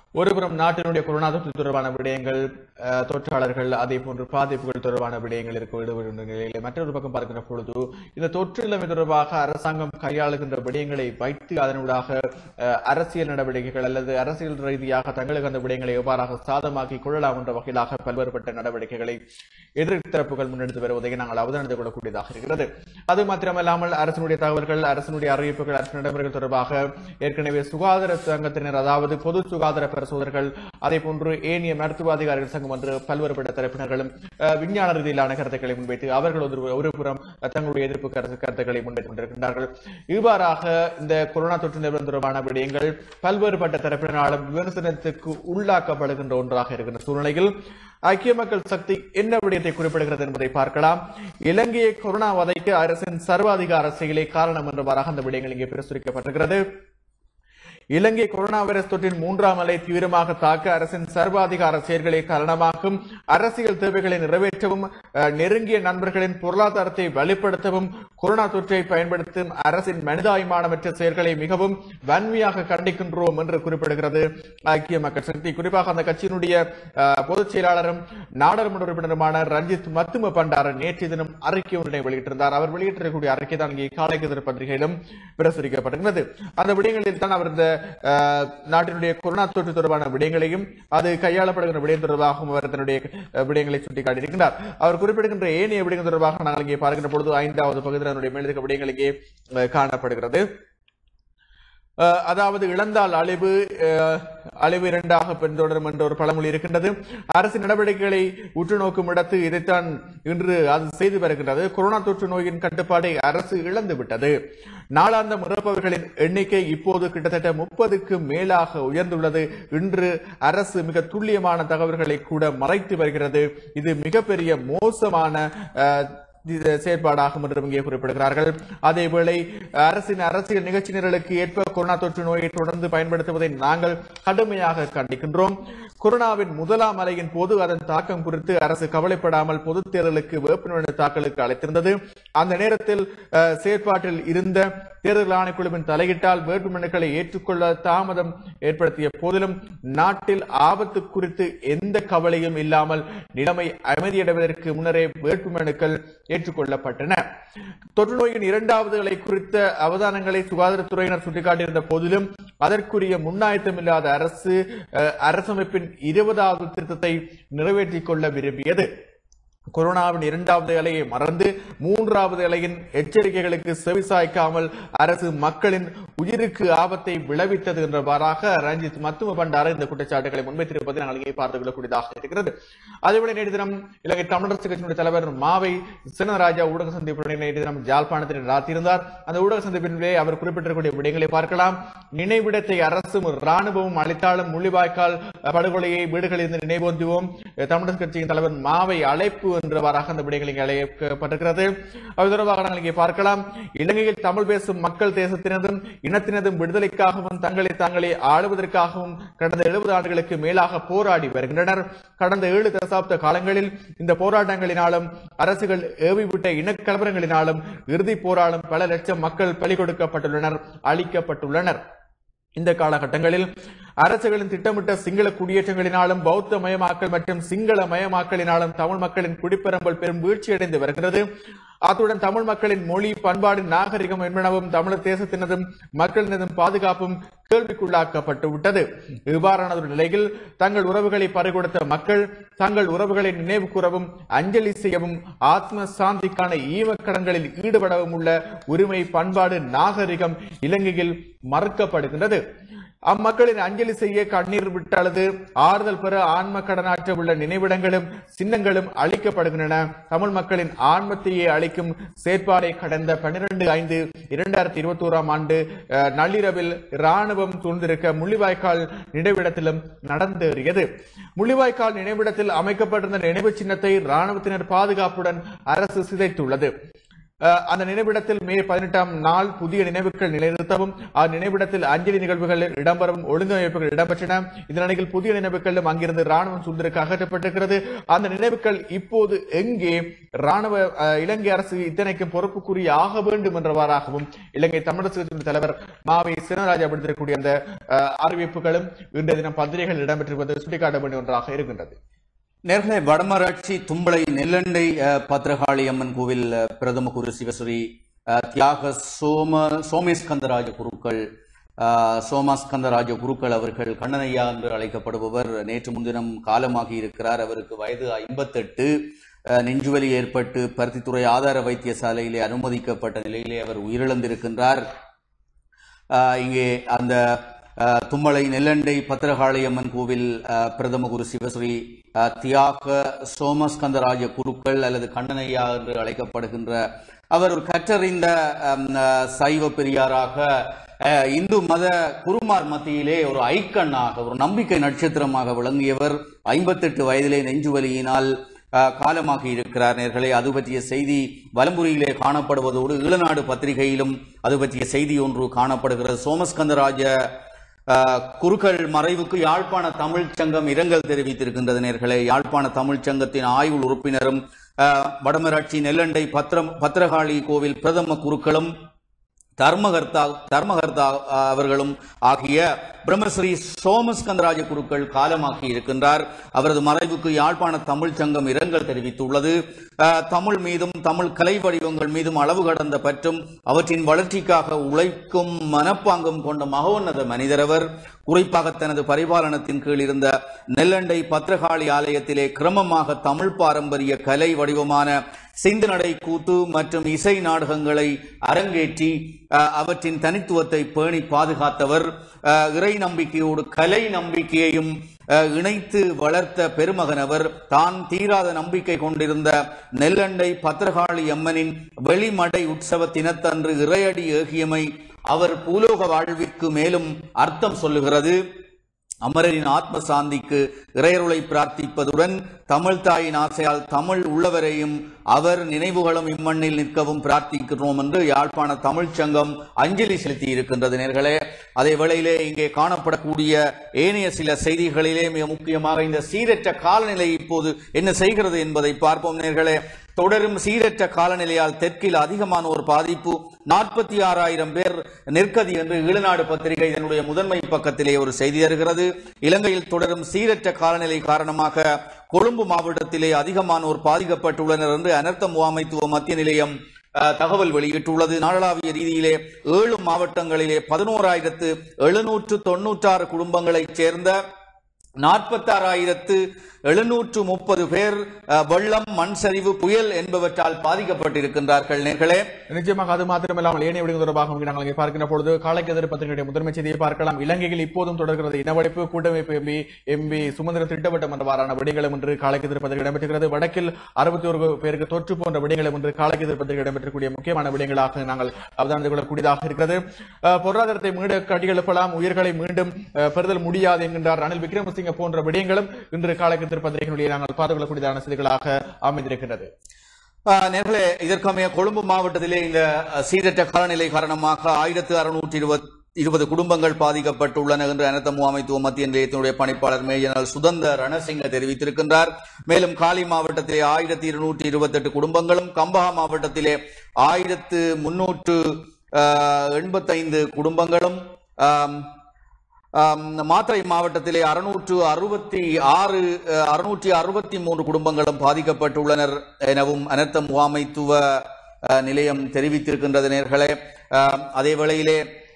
ஒருபுறம் நாட்டினுடைய கொரோனா தொற்று தொடர்பான விடயங்கள் அஹ், தொற்றாளர்கள் அதே போன்று பாதிப்புகள் தொடர்பான விடயங்கள் இருக்க ஈடுபடுகின்ற நிலையில் மற்றொரு பக்கம் பார்க்கின்ற பொழுது இந்த தொற்று நிலைமை தொடர்பாக அரசாங்கம் கையாளுகின்ற விடயங்களை வைத்து அதனூடாக அஹ், அரசியல் நடவடிக்கைகள் அல்லது அரசியல் ரீதியாக தங்களுக்கு அந்த விடயங்களை எவ்வாறாக சாதமாக்கி கொள்ளலாம் என்ற வகையிலாக பல்வேறுபட்ட நடவடிக்கைகளை எதிர்த்தரப்புகள் முன்னெடுத்து வருவதை நாங்கள் அவதானித்துக் கொள்ளக்கூடியதாக இருக்கிறது அது மாத்திரமல்லாமல் அரசினுடைய தகவல்கள் அரசினுடைய அறிவிப்புகள் அரசு நடைமுறைகள் தொடர்பாக ஏற்கனவே சுகாதார சங்கத்தினர் அதாவது பொது சுகாதார பரிசோதகர்கள் அதே போன்று ஏனைய மருத்துவ அதிகாரிகள் சங்கம் என்று பல்வேறுபட்ட தரப்பினர்களும் அஹ், விஞ்ஞான ரீதியிலான கருத்துக்களை முன்வைத்து அவர்கள் ஒரு ஒரு புறம் தங்களுடைய எதிர்ப்பு கருத்து கருத்துக்களை முன்வைத்துக் கொண்டிருக்கின்றார்கள் இவ்வாறாக இந்த கொரோனா தொற்று நிறுவனம் தொடர்பான விடயங்கள் பல்வேறுபட்ட தரப்பினராலும் விமர்சனத்துக்கு உள்ளாக்கப்படுகின்ற ஒன்றாக இருக்கின்ற சூழ்நிலையில் ஐக்கிய மக்கள் சக்தி என்ன விடயத்தை குறிப்பிடுகிறது என்பதை பார்க்கலாம் இலங்கையை கொரோனா வதைக்க அரசின் சர்வாதிகார செயலே காரணம் என்றவாறாக அந்த விடயங்கள் இங்கே பிரசுரிக்கப்பட்டிருக்கிறது இலங்கை கொரோனா வைரஸ் தொற்றின் மூன்றாம் அலை தீவிரமாக தாக்க அரசின் சர்வாதிகார செயல்களே காரணமாகும் அரசியல் தேவைகளை நிறைவேற்றவும் அஹ், நெருங்கிய நண்பர்களின் பொருளாதாரத்தை வலுப்படுத்தவும் கொரோனா தொற்றை பயன்படுத்தும் அரசின் மனிதாபிமானமற்ற செயல்களை மிகவும் வன்மையாக கண்டிக்கின்றோம் என்று குறிப்பிடுகிறது ஐக்கிய மக்கள் சக்தி குறிப்பாக அந்த கட்சியினுடைய அஹ், பொதுச் செயலாளரும் நாடாளுமன்ற உறுப்பினருமான ரஞ்சித் மத்தும பண்டார நேற்றைய தினம் அறிக்கை ஒன்றினை வெளியிட்டிருந்தார் அவர் வெளியிட்டிருக்கக்கூடிய அறிக்கை தான் இங்கே காலை கதிர் பத்திரிகையிலும் பிரசுரிக்கப்பட்டிருக்கிறது அந்த விடயங்களில் தான் அவர் இந்த அஹ், நாட்டினுடைய கொரோனா தொற்று தொடர்பான விடயங்களையும் அது கையாளப்படுகின்ற விடயம் தொடர்பாகவும் அவர் தன்னுடைய அஹ், விடயங்களை சுட்டிக்காட்டியிருக்கிறார் அவர் குறிப்பிடுகின்ற ஏனைய விடயங்கள் தொடர்பாக நாங்கள் இங்கே பார்க்கின்ற பொழுது ஐந்தாவது பகுதியில் அதனுடைய மேலதிக விடயங்கள் இங்கே அஹ், காணப்படுகிறது அஹ், அதாவது இழந்தால் அழிவு அஹ், அழிவு இரண்டாக பின்தொடரும் என்ற ஒரு பழமொழி இருக்கின்றது அரசு நடவடிக்கைகளை உற்று நோக்கும் இடத்து இதைத்தான் இன்று அது செய்து வருகின்றது கொரோனா தொற்று நோயின் கட்டுப்பாடை அரசு இழந்து விட்டது நாளாந்தம் இறப்பவர்களின் எண்ணிக்கை இப்போது கிட்டத்தட்ட முப்பதுக்கு மேலாக உயர்ந்துள்ளது இன்று அரசு மிக துல்லியமான தகவல்களை கூட மறைத்து வருகிறது இது மிகப்பெரிய மோசமான அஹ், இது செயற்பாடாகும் என்றும் இங்கே குறிப்பிடுகிறார்கள் அதேவேளை அரசின் அரசியல் நிகழ்ச்சி நிரலுக்கு ஏற்ப கொரோனா தொற்று நோயை தொடர்ந்து பயன்படுத்துவதை நாங்கள் கடுமையாக கண்டிக்கின்றோம் கொரோனாவின் முதலாம் அலையின் போது அதன் தாக்கம் குறித்து அரசு கவலைப்படாமல் பொதுத் தேர்தலுக்கு வேட்புமனு தாக்கலுக்கு அழைத்திருந்தது அந்த நேரத்தில் அஹ், செயற்பாட்டில் இருந்த தேர்தல் ஆணைக்குழுவின் தலையிட்டால் வேட்புமனுக்களை ஏற்றுக்கொள்ள தாமதம் ஏற்படுத்திய போதிலும் நாட்டில் ஆபத்து குறித்து எந்த கவலையும் இல்லாமல் நிலைமை அமைதியடைவதற்கு முன்னரே வேட்புமனுக்கள் ஏற்றுக்கொள்ளப்பட்டன தொற்று நோயின் இரண்டாவது அலை குறித்த அவதானங்களை சுகாதாரத்துறையினர் சுட்டிக்காட்டியிருந்த போதிலும் அதற்குரிய முன்னாயத்தம் இல்லாத அரசு அஹ், அரசமைப்பின் இருபதாவது திருத்தத்தை நிறைவேற்றிக் கொள்ள விரும்பியது கொரோனாவின் இரண்டாவது அலையை மறந்து மூன்றாவது அலையின் எச்சரிக்கைகளுக்கு செவிசாய்க்காமல் அரசு மக்களின் உயிருக்கு ஆபத்தை விளைவித்தது என்றவாறாக ரஞ்சித் மத்தும பண்டார இந்த குற்றச்சாட்டுகளை முன்வைத்திருப்பதை நாங்கள் இங்கே பார்த்துக் கொள்ளக்கூடியதாக இருக்கிறது அதேபோல நேற்று தினம் இலங்கை தமிழரசு கட்சியினுடைய தலைவர் மாவை சின்னராஜா ஊடக சந்திப்புடன் நேற்று தினம் ஜாழ்ப்பாணத்தில் நடத்தியிருந்தார் அந்த ஊடக சந்திப்பிலே அவர் குறிப்பிட்டிருக்கக்கூடிய விடயங்களை பார்க்கலாம் நினைவிடத்தை அரசும் ராணுவமும் அளித்தாலும் முள்ளிவாய்க்கால் படுகொலையை வீடுகளில் இருந்து நினைவோந்துவோம் தமிழரசு கட்சியின் தலைவர் மாவை அழைப்பு என்றவாறாக அந்த விடயங்கள் இங்கே அழைக்கப்பட்டிருக்கிறது அது தொடர்பாக நாங்கள் இங்கே பார்க்கலாம் இலங்கையில் தமிழ் பேசும் மக்கள் தேசத்தினதும் இனத்தினதும் விடுதலைக்காகவும் தங்களை தாங்களே ஆளுவதற்காகவும் கடந்த எழுபது ஆண்டுகளுக்கு மேலாக போராடி வருகின்றனர் கடந்த ஏழு தசாப்த காலங்களில் இந்த போராட்டங்களினாலும் அரசுகள் ஏவிவிட்ட இனக்கலவரங்களினாலும் இறுதிப் போராலும் பல லட்சம் மக்கள் பலி கொடுக்கப்பட்டுள்ளனர் அழிக்கப்பட்டுள்ளனர் இந்த காலகட்டங்களில் அரசுகளின் திட்டமிட்ட சிங்கள குடியேற்றங்களினாலும் பௌத்த மயமாக்கல் மற்றும் சிங்கள மயமாக்கலினாலும் தமிழ் மக்களின் குடிப்பெரும்பல் பெரும் வீழ்ச்சியடைந்து வருகிறது அத்துடன் தமிழ் மக்களின் மொழி பண்பாடு நாகரிகம் என்பனவும் தமிழர் தேசத்தினதும் மக்களினதும் பாதுகாப்பும் கேள்விக்குள்ளாக்கப்பட்டு விட்டது இவ்வாறான ஒரு நிலையில் தங்கள் உறவுகளை பறிகொடுத்த மக்கள் தங்கள் உறவுகளை நினைவு கூறவும் அஞ்சலி செய்யவும் ஆத்ம சாந்திக்கான ஈமக்கடன்களில் ஈடுபடவும் உள்ள உரிமை பண்பாடு நாகரிகம் இலங்கையில் மறுக்கப்படுகின்றது அம்மக்களின் அஞ்சலி செய்ய கண்ணீர் விட்டளது ஆறுதல் பெற ஆன்ம கடனாற்ற உள்ள நினைவிடங்களும் சின்னங்களும் அளிக்கப்படுகின்றன தமிழ் மக்களின் ஆன்மத்தையே அளிக்கும் செயற்பாடை கடந்த பன்னிரண்டு ஐந்து இரண்டாயிரத்தி இருபத்தி ஓராம் ஆண்டு அஹ், நள்ளிரவில் இராணுவம் சூழ்ந்திருக்க முள்ளிவாய்க்கால் நினைவிடத்திலும் நடந்தேறியது முள்ளிவாய்க்கால் நினைவிடத்தில் அமைக்கப்பட்டிருந்த நினைவு சின்னத்தை இராணுவத்தினர் பாதுகாப்புடன் அரசு சிதைத்துள்ளது அஹ், அந்த நினைவிடத்தில் மே பதினெட்டாம் நாள் புதிய நினைவுகள் நிலைநிறுத்தவும் அந்நினைவிடத்தில் அஞ்சலி நிகழ்வுகள் இடம்பெறவும் ஒழுங்கமைப்புகள் இடம்பெற்றன இதனிடையில் புதிய நினைவுகளும் அங்கிருந்து ராணுவம் சுந்தருக்கு அகற்றப்பட்டிருக்கிறது அந்த நினைவுகள் இப்போது எங்கே ராணுவ அஹ், இலங்கை அரசு இத்தனைக்கும் பொறுப்புக்குரிய ஆக வேண்டும் என்றவாறாகவும் இலங்கை தமிழரசு கட்சியின் தலைவர் மாவை சினராஜா விடுத்திருக்கக்கூடிய அந்த அஹ், அறிவிப்புகளும் இன்றைய தினம் பத்திரிகைகள் இடம்பெற்றிருப்பது சுட்டிக்காட்ட வேண்டிய ஒன்றாக இருக்கின்றது நேர்களே வடமராட்சி தும்பளை நெல்லண்டை அஹ், பத்ரகாளி அம்மன் கோவில் அஹ், பிரதம குரு சிவஸ்ரீ அஹ், தியாக சோம சோமேஸ்கந்தராஜ குருக்கள் அஹ், சோமாஸ்கந்தராஜ குருக்கள் அவர்கள் கண்ணனையா என்று அழைக்கப்படுபவர் நேற்று முன்தினம் காலமாகி இருக்கிறார் அவருக்கு வயது ஐம்பத்தெட்டு நெஞ்சுவலி ஏற்பட்டு பருத்தித்துறை ஆதார வைத்தியசாலையிலே அனுமதிக்கப்பட்ட நிலையிலே அவர் உயிரிழந்திருக்கின்றார் ஆஹ் இங்கே அந்த ஆஹ் தும்மலை நெல்லண்டை பத்திரகாளி அம்மன் கோவில் ஆஹ் பிரதம குரு சிவஸ்ரீ ஆஹ் தியாக சோமஸ்கந்தராஜ குருக்கள் அல்லது கண்ணனையா என்று அழைக்கப்படுகின்ற அவர் ஒரு கற்றறிந்த ஆம், ஆஹ் சைவ பெரியாராக ஆஹ் இந்து மத குருமார் மத்தியிலே ஒரு ஐக்கண்ணாக ஒரு நம்பிக்கை நட்சத்திரமாக விளங்கியவர் ஐம்பத்தெட்டு வயதிலே நெஞ்சுவலியினால் ஆஹ் காலமாகி இருக்கிறார் நேர்களே அது பற்றிய செய்தி வலம்புரியிலே காணப்படுவதோடு ஈழநாடு பத்திரிகையிலும் அது பற்றிய செய்தி ஒன்று காணப்படுகிறது சோமஸ்கந்தராஜ ஆஹ் குருக்கள் மறைவுக்கு யாழ்ப்பாண தமிழ்ச் சங்கம் இரங்கல் தெரிவித்திருக்கின்றது நேர்களே யாழ்ப்பாண தமிழ்ச் சங்கத்தின் ஆய்வு உறுப்பினரும் ஆஹ் வடமராட்சி நெல்லண்டை பத்திரம் பத்திரகாளி கோவில் பிரதம குருக்களும் தர்மகர்த்தா தர்மகர்த்தா ஆஹ், அவர்களும் ஆகிய பிரம்மஸ்ரீ சோமஸ்கந்தராஜ குருக்கள் காலமாக்கி இருக்கின்றார் அவரது மறைவுக்கு யாழ்ப்பாண தமிழ்ச் சங்கம் இரங்கல் தெரிவித்துள்ளது ஆஹ், தமிழ் மீதும் தமிழ் கலை வடிவங்கள் மீதும் அளவு கடந்த பற்றும் அவற்றின் வளர்ச்சிக்காக உழைக்கும் மனப்பாங்கும் கொண்ட மகோன்னத மனிதரவர் குறிப்பாக தனது பரிபாலனத்தின் கீழ் இருந்த நெல்லண்டை பத்திரகாளி ஆலயத்திலே கிரமமாக தமிழ் பாரம்பரிய கலை வடிவமான சிந்துநடை கூத்து மற்றும் இசை நாடகங்களை அரங்கேற்றி அஹ், அவற்றின் தனித்துவத்தை பேணி பாதுகாத்தவர் அஹ், இறை நம்பிக்கையோடு கலை நம்பிக்கையையும் அஹ், இணைத்து வளர்த்த பெருமகனவர் தான் தீராத நம்பிக்கை கொண்டிருந்த நெல்லண்டை பத்திரகாளி அம்மனின் வெளிமடை உற்சவ தினத்தன்று இறையடி ஏகியமை அவர் பூலோக வாழ்விற்கு மேலும் அர்த்தம் சொல்லுகிறது அமரரின் ஆத்ம சாந்திக்கு இறையருளை பிரார்த்திப்பதுடன் தமிழ் தாயின் ஆசையால் தமிழ் உள்ளவரையும் அவர் நினைவுகளும் இம்மண்ணில் நிற்கவும் பிரார்த்திக்கிறோம் என்று யாழ்ப்பாண தமிழ்ச் சங்கம் அஞ்சலி செலுத்தி இருக்கின்றது நேர்களே அதே வேளையிலே இங்கே காணப்படக்கூடிய ஏனைய சில செய்திகளிலே மிக முக்கியமாக இந்த சீரற்ற காலநிலை இப்போது என்ன செய்கிறது என்பதை பார்ப்போம் நேர்களே தொடரும் சீரற்ற காலநிலையால் தெற்கில் அதிகமான ஒரு பாதிப்பு நாற்பத்தி ஆறாயிரம் பேர் நெற்கதி என்று ஈழநாடு பத்திரிகை இதனுடைய முதன்மை பக்கத்திலே ஒரு செய்தி தருகிறது இலங்கையில் தொடரும் சீரற்ற காலநிலை காரணமாக கொழும்பு மாவட்டத்திலே அதிகமானோர் பாதிக்கப்பட்டுள்ளனர் என்று அனர்த்த முகாமைத்துவ மத்திய நிலையம் அஹ், தகவல் வெளியிட்டுள்ளது நாடளாவிய ரீதியிலே ஏழு மாவட்டங்களிலே பதினோராயிரத்து எழுநூற்று தொன்னூற்றாறு குடும்பங்களைச் சேர்ந்த நாற்பத்தாறாயிரத்து எழுநூற்று முப்பது பேர் அஹ், வெள்ளம் மண் சரிவு புயல் என்பவற்றால் பாதிக்கப்பட்டிருக்கின்றார்கள் நேர்களே நிச்சயமாக அது மாத்திரமில்லாமல் ஏனைய விடயங்கள் தொடர்பாக நாங்கள் இங்கே பார்க்கின்ற பொழுது காலைக்கதிர் பத்திரிகையுடைய முதன்மை செய்தியை பார்க்கலாம் இலங்கையில் இப்போதும் தொடர்கிறது இனவடைப்பு கூட்டமைப்பு எம்பி எம்பி சுமந்திர திட்டவட்டம் என்றவாறான விடயங்களும் இன்று காலைக்கதிர் பத்திரிகை இடம்பெற்றுகிறது வடக்கில் அறுபத்தி ஒரு பேருக்கு தொற்று போன்ற விடயங்களும் இன்று காலைக்கதிர் பத்திரிகை இடம்பெற்றக்கூடிய முக்கியமான விடயங்களாக நாங்கள் அவதானித்துக் கொள்ளக்கூடியதாக இருக்கிறது அஹ், பொருளாதாரத்தை மீண்டும் கட்டியெழுப்பலாம் உயிர்களை மீண்டும் அஹ், பெறுதல் முடியாது என்கின்றார் ரணில் விக்ரமசிங்க போன்ற விடயங்களும் இன்று காலைக்கதிர் பத்திரிகையினுடைய நாங்கள் பார்த்துக் கொள்ளக்கூடியதான செய்திகளாக அமைந்திருக்கிறது ஆஹ் நேர்களே இதற்கமைய கொழும்பு மாவட்டத்திலே இந்த அஹ், சீரற்ற காலநிலை காரணமாக ஆயிரத்து அறுநூற்றி இருபது இருபது குடும்பங்கள் பாதிக்கப்பட்டுள்ளன என்று அனர்த்த முகாமைத்துவ மத்திய நிலையத்தினுடைய பணிப்பாளர் மேஜனல் சுதந்த ரணசிங்க தெரிவித்திருக்கின்றார் மேலும் காலி மாவட்டத்திலே ஆயிரத்தி இருநூற்றி இருபத்தெட்டு குடும்பங்களும் கம்பஹா மாவட்டத்திலே ஆயிரத்து முன்னூற்று எண்பத்தைந்து குடும்பங்களும் ஆம், ஆம், மாத்தறை மாவட்டத்திலே அறுநூற்று அறுபத்தி ஆறு அறுநூற்றி அறுபத்தி மூன்று குடும்பங்களும் பாதிக்கப்பட்டுள்ளனர் எனவும் அனர்த்த முகாமைத்துவ அஹ், நிலையம் தெரிவித்திருக்கின்றது நேர்களே ஆம், அதே வேளையிலே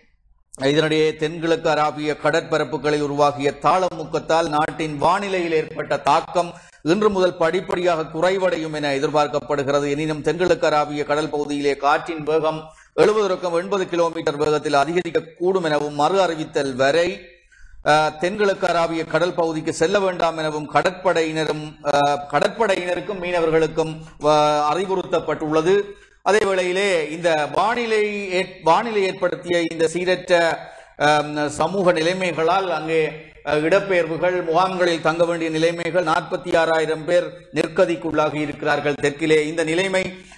இதனிடையே தென்கிழக்கு அராபிய கடற்பரப்புகளில் உருவாகிய தாளமுக்கத்தால் நாட்டின் வானிலையில் ஏற்பட்ட தாக்கம் இன்று முதல் படிப்படியாக குறைவடையும் என எதிர்பார்க்கப்படுகிறது எனினும் தென்கிழக்கு அராபிய கடல் பகுதியிலே காற்றின் வேகம் எழுபது ரொக்கம் எண்பது கிலோமீட்டர் வேகத்தில் அதிகரிக்க கூடும் எனவும் மறு அறிவித்தல் வரை அஹ், தென்கிழக்கு அராபிய கடல் பகுதிக்கு செல்ல வேண்டாம் எனவும் கடற்படையினரும் அஹ், கடற்படையினருக்கும் மீனவர்களுக்கும் அஹ், அறிவுறுத்தப்பட்டுள்ளது அதே வேளையிலே இந்த வானிலை ஏற்- வானிலை ஏற்படுத்திய இந்த சீரற்ற அஹ், சமூக நிலைமைகளால் அங்கே அஹ், இடப்பெயர்வுகள் முகாம்களில் தங்க வேண்டிய நிலைமைகள் நாற்பத்தி ஆறாயிரம் பேர் நிற்கதிக்குள்ளாகி இருக்கிறார்கள் தெற்கிலே இந்த நிலைமை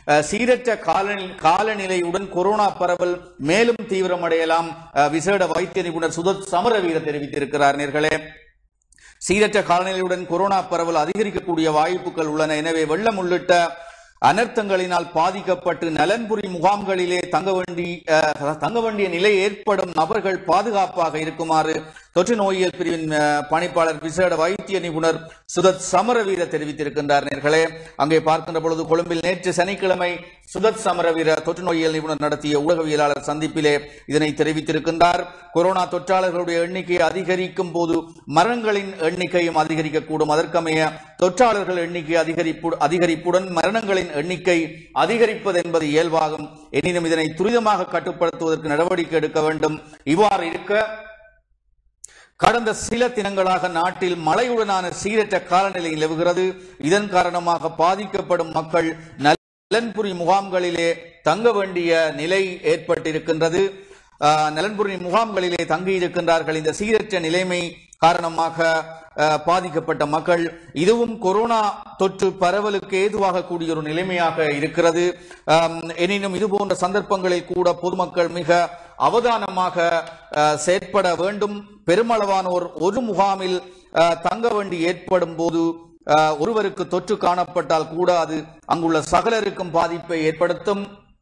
அஹ், சீரற்ற காலநி- காலநிலையுடன் கொரோனா பரவல் மேலும் தீவிரமடையலாம் அஹ், விசேட வைத்திய நிபுணர் சுதத் சமரவீர தெரிவித்திருக்கிறார் நேர்களே சீரற்ற காலநிலையுடன் கொரோனா பரவல் அதிகரிக்கக்கூடிய வாய்ப்புகள் உள்ளன எனவே வெள்ளம் உள்ளிட்ட அனர்த்தங்களினால் பாதிக்கப்பட்டு நலன்புரி முகாம்களிலே தங்க வேண்டி அஹ், தங்க வேண்டிய நிலை ஏற்படும் நபர்கள் பாதுகாப்பாக இருக்குமாறு தொற்று நோயியல் பிரிவின் அஹ், பணிப்பாளர் விசேட வைத்திய நிபுணர் சுதத் சமரவீர தெரிவித்திருக்கின்றார் நேர்களே அங்கே பார்க்கின்ற பொழுது கொழும்பில் நேற்று சனிக்கிழமை சுதத் சமரவீர தொற்று நோயியல் நிபுணர் நடத்திய ஊடகவியலாளர் சந்திப்பிலே இதனை தெரிவித்திருக்கின்றார் கொரோனா தொற்றாளர்களுடைய எண்ணிக்கை அதிகரிக்கும் போது மரணங்களின் எண்ணிக்கையும் அதிகரிக்கக்கூடும் அதற்கமைய தொற்றாளர்கள் எண்ணிக்கை அதிகரிப்பு அதிகரிப்புடன் மரணங்களின் எண்ணிக்கை அதிகரிப்பது என்பது இயல்பாகும் எனினும் இதனை துரிதமாக கட்டுப்படுத்துவதற்கு நடவடிக்கை எடுக்க வேண்டும் இவ்வாறு இருக்க கடந்த சில தினங்களாக நாட்டில் மழையுடனான சீரற்ற காலநிலை நிலவுகிறது இதன் காரணமாக பாதிக்கப்படும் மக்கள் நலன்புரி முகாம்களிலே தங்க வேண்டிய நிலை ஏற்பட்டிருக்கின்றது ஆஹ், நலன்புரி முகாம்களிலே தங்கியிருக்கின்றார்கள் இந்த சீரற்ற நிலைமை காரணமாக ஆஹ், பாதிக்கப்பட்ட மக்கள் இதுவும் கொரோனா தொற்று பரவலுக்கு ஏதுவாக கூடிய ஒரு நிலைமையாக இருக்கிறது ஆம், எனினும் இது போன்ற சந்தர்ப்பங்களில் கூட பொதுமக்கள் மிக அவதானமாக ஆஹ், செயற்பட வேண்டும் பெருமளவானோர் ஒரு முகாமில் ஆஹ், தங்க வேண்டி ஏற்படும் போது ஆஹ், ஒருவருக்கு தொற்று காணப்பட்டால் கூட அது அங்குள்ள சகலருக்கும் பாதிப்பை ஏற்படுத்தும்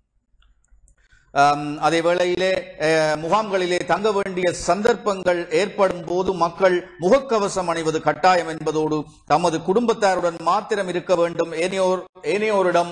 ஆம், அதே வேளையிலே அஹ், முகாம்களிலே தங்க வேண்டிய சந்தர்ப்பங்கள் ஏற்படும் போது மக்கள் முகக்கவசம் அணிவது கட்டாயம் என்பதோடு தமது குடும்பத்தாருடன் மாத்திரம் இருக்க வேண்டும் ஏனையோர் ஏனையோரிடம்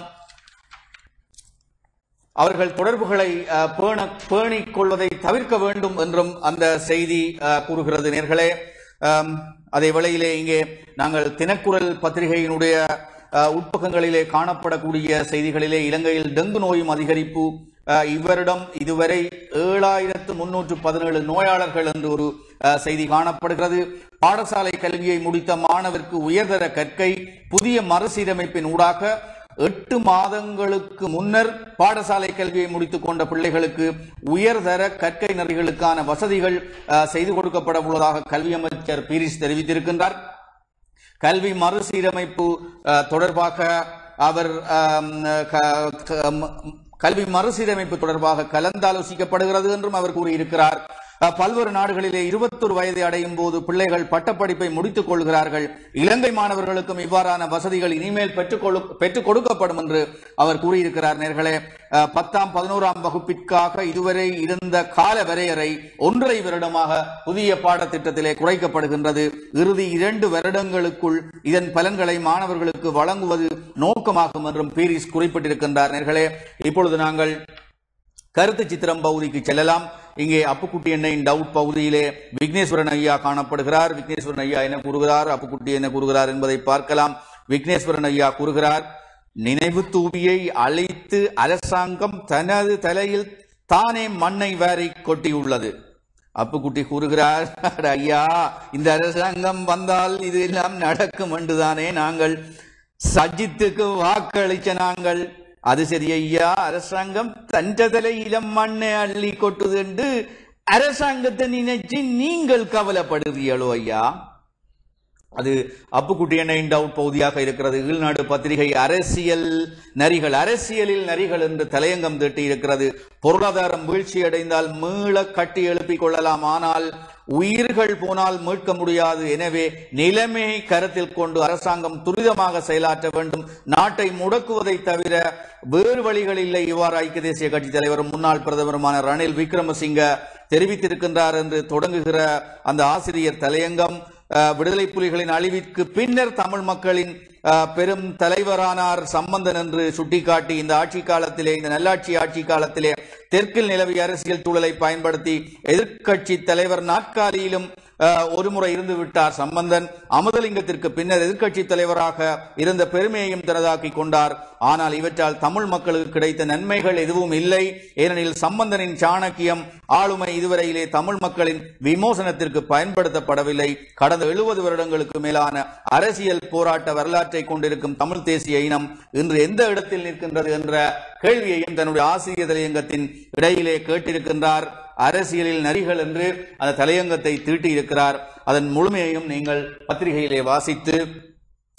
அவர்கள் தொடர்புகளை அஹ், பேண பேணிக் கொள்வதை தவிர்க்க வேண்டும் என்றும் அந்த செய்தி அஹ், கூறுகிறது நேர்களே ஆம், அதே வேளையிலே இங்கே நாங்கள் தினக்குரல் பத்திரிகையினுடைய அஹ், உட்பக்கங்களிலே காணப்படக்கூடிய செய்திகளிலே இலங்கையில் டெங்கு நோயும் அதிகரிப்பு அஹ், இவ்வருடம் இதுவரை ஏழாயிரத்து முன்னூற்று பதினேழு நோயாளர்கள் என்று ஒரு அஹ், செய்தி காணப்படுகிறது பாடசாலை கல்வியை முடித்த மாணவருக்கு உயர்தர கற்கை புதிய மறுசீரமைப்பின் ஊடாக எட்டு மாதங்களுக்கு முன்னர் பாடசாலை கல்வியை முடித்துக் கொண்ட பிள்ளைகளுக்கு உயர்தர கற்கை நெறிகளுக்கான வசதிகள் அஹ், செய்து கொடுக்கப்பட உள்ளதாக கல்வி அமைச்சர் பீரிஸ் தெரிவித்திருக்கின்றார் கல்வி மறுசீரமைப்பு அஹ், தொடர்பாக அவர் ஆம், க- க- ம- கல்வி மறுசீரமைப்பு தொடர்பாக கலந்தாலோசிக்கப்படுகிறது என்றும் அவர் கூறியிருக்கிறார் அஹ், பல்வேறு நாடுகளிலே இருபத்தொரு வயதை அடையும் போது பிள்ளைகள் பட்டப்படிப்பை முடித்துக் கொள்கிறார்கள் இலங்கை மாணவர்களுக்கும் இவ்வாறான வசதிகள் இனிமேல் பெற்றுக் கொள்ளு- பெற்றுக் கொடுக்கப்படும் என்று அவர் கூறியிருக்கிறார் நேர்களே அஹ், பத்தாம் பதினோராம் வகுப்பிற்காக இதுவரை இருந்த கால வரையறை ஒன்றரை வருடமாக புதிய பாடத்திட்டத்திலே குறைக்கப்படுகின்றது இறுதி இரண்டு வருடங்களுக்குள் இதன் பலன்களை மாணவர்களுக்கு வழங்குவது நோக்கமாகும் என்றும் பீரிஸ் குறிப்பிட்டிருக்கின்றார் நேர்களே இப்பொழுது நாங்கள் கருத்து சித்திரம் பகுதிக்கு செல்லலாம் இங்கே அப்புக்குட்டி எண்ணெயின் டவுட் பகுதியிலே விக்னேஸ்வரன் ஐயா காணப்படுகிறார் விக்னேஸ்வரன் ஐயா என்ன கூறுகிறார் அப்புக்குட்டி என்ன கூறுகிறார் என்பதை பார்க்கலாம் விக்னேஸ்வரன் ஐயா கூறுகிறார் நினைவு தூவியை அழைத்து அரசாங்கம் தனது தலையில் தானே மண்ணை வாரி கொட்டியுள்ளது அப்புக்குட்டி கூறுகிறார் "அட ஐயா இந்த அரசாங்கம் வந்தால் இது எல்லாம் நடக்கும் என்றுதானே நாங்கள் சஜித்துக்கு வாக்களிச்ச நாங்கள் அது சரி ஐயா அரசாங்கம் தன்ற தலையில மண்ணை அள்ளி கொட்டுது என்று அரசாங்கத்தை நினைச்சு நீங்கள் கவலைப்படுவீங்களோ ஐயா அது அப்புக்குட்டி எண்ணெயின் டவுட் பகுதியாக இருக்கிறது ஈழ்நாடு பத்திரிகை அரசியல் நரிகள் அரசியலில் நரிகள் என்று தலையங்கம் தீட்டி இருக்கிறது பொருளாதாரம் வீழ்ச்சி அடைந்தால் மீள கட்டி எழுப்பிக் கொள்ளலாம் ஆனால் உயிர்கள் போனால் மீட்க முடியாது எனவே நிலைமையை கருத்தில் கொண்டு அரசாங்கம் துரிதமாக செயலாற்ற வேண்டும் நாட்டை முடக்குவதை தவிர வேறு வழிகள் இல்லை இவ்வாறு ஐக்கிய தேசிய கட்சி தலைவரும் முன்னாள் பிரதமருமான ரணில் விக்ரமசிங்க தெரிவித்திருக்கின்றார் என்று தொடங்குகிற அந்த ஆசிரியர் தலையங்கம் அஹ், விடுதலை புலிகளின் அழிவிற்கு பின்னர் தமிழ் மக்களின் அஹ், பெரும் தலைவரானார் சம்பந்தன் என்று சுட்டிக்காட்டி இந்த ஆட்சி காலத்திலே இந்த நல்லாட்சி ஆட்சி காலத்திலே தெற்கில் நிலவிய அரசியல் சூழலை பயன்படுத்தி எதிர்க்கட்சி தலைவர் நாற்காலியிலும் அஹ், ஒருமுறை இருந்து விட்டார் சம்பந்தன் அமுதலிங்கத்திற்கு பின்னர் எதிர்க்கட்சி தலைவராக இருந்த பெருமையையும் தனதாக்கிக் கொண்டார் ஆனால் இவற்றால் தமிழ் மக்களுக்கு கிடைத்த நன்மைகள் எதுவும் இல்லை ஏனெனில் சம்பந்தனின் சாணக்கியம் ஆளுமை இதுவரையிலே தமிழ் மக்களின் விமோசனத்திற்கு பயன்படுத்தப்படவில்லை கடந்த எழுபது வருடங்களுக்கு மேலான அரசியல் போராட்ட வரலாற்றை கொண்டிருக்கும் தமிழ் தேசிய இனம் இன்று எந்த இடத்தில் நிற்கின்றது என்ற கேள்வியையும் தன்னுடைய ஆசிரியர் தலையங்கத்தின் இடையிலே கேட்டிருக்கின்றார் அரசியலில் நரிகள் என்று அந்த தலையங்கத்தை தீட்டியிருக்கிறார் அதன் முழுமையையும் நீங்கள் பத்திரிகையிலே வாசித்து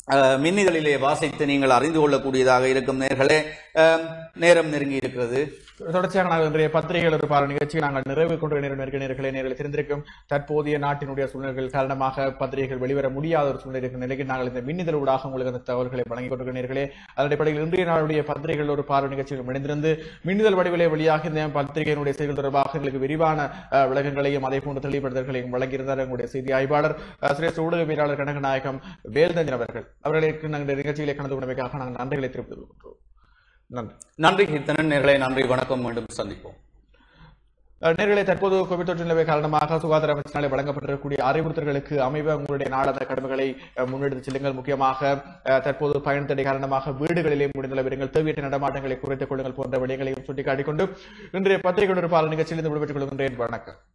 அஹ், மின்னிதழிலே வாசித்து நீங்கள் அறிந்து கொள்ளக்கூடியதாக இருக்கும் நேர்களே அஹ், நேரம் நெருங்கி இருக்கிறது தொடர்ச்சியாக நாங்கள் இன்றைய பத்திரிகைகள் ஒரு பாரு நிகழ்ச்சியை நாங்கள் நிறைவு கொண்டு நேரம் நேர்களை நேரில் தெரிந்திருக்கும் தற்போதைய நாட்டினுடைய சூழ்நிலைகள் காரணமாக பத்திரிகைகள் வெளிவர முடியாத ஒரு சூழ்நிலை இருக்கும் நிலையில் நாங்கள் இந்த மின்னிதழ் ஊடாக உங்களுக்கு அந்த தகவல்களை வழங்கிக் கொண்டிருக்கிறீர்களே அதன் அடிப்படையில் இன்றைய நாளுடைய பத்திரிகைகள் ஒரு பார்வை நிகழ்ச்சியில் இணைந்திருந்து மின்னிதழ் வடிவிலே வெளியாக இந்த பத்திரிகையினுடைய செய்திகள் தொடர்பாக எங்களுக்கு விரிவான அஹ், விளக்கங்களையும் அதே போன்ற தெளிவுபடுத்தல்களையும் வழங்கியிருந்தார் எங்களுடைய செய்தி ஆய்வாளர் அஹ், சிரேஷ்ட ஊடகவியலாளர் கனகநாயகம் வேல்தஞ்சன் அவர்கள் அவர்களுக்கு நாங்கள் நிகழ்ச்சியிலே கலந்து கொண்டமைக்காக நாங்கள் நன்றிகளை தெரிவித்துக் கொள்கிறோம் நன்றி நன்றி கீர்த்தனன் நேர்களை நன்றி வணக்கம் மீண்டும் சந்திப்போம் நேர்களை தற்போது கோவிட் தொற்று நிலைமை காரணமாக சுகாதார அமைச்சினாலே வழங்கப்பட்டிருக்கக்கூடிய அறிவுறுத்தல்களுக்கு அமைவ உங்களுடைய நாளாந்த கடமைகளை அஹ், முன்னெடுத்து செல்லுங்கள் முக்கியமாக அஹ், தற்போது பயண தடை காரணமாக வீடுகளிலே முடிந்துள்ள விருங்கள் தேவையற்ற நடமாட்டங்களை குறைத்துக் கொள்ளுங்கள் போன்ற விடயங்களையும் சுட்டிக்காட்டிக் கொண்டு இன்றைய பத்திரிகை ஒரு பால நிகழ்ச்சியில் இருந்து விடுபட்டுக் கொள்கின்றேன் வணக்கம்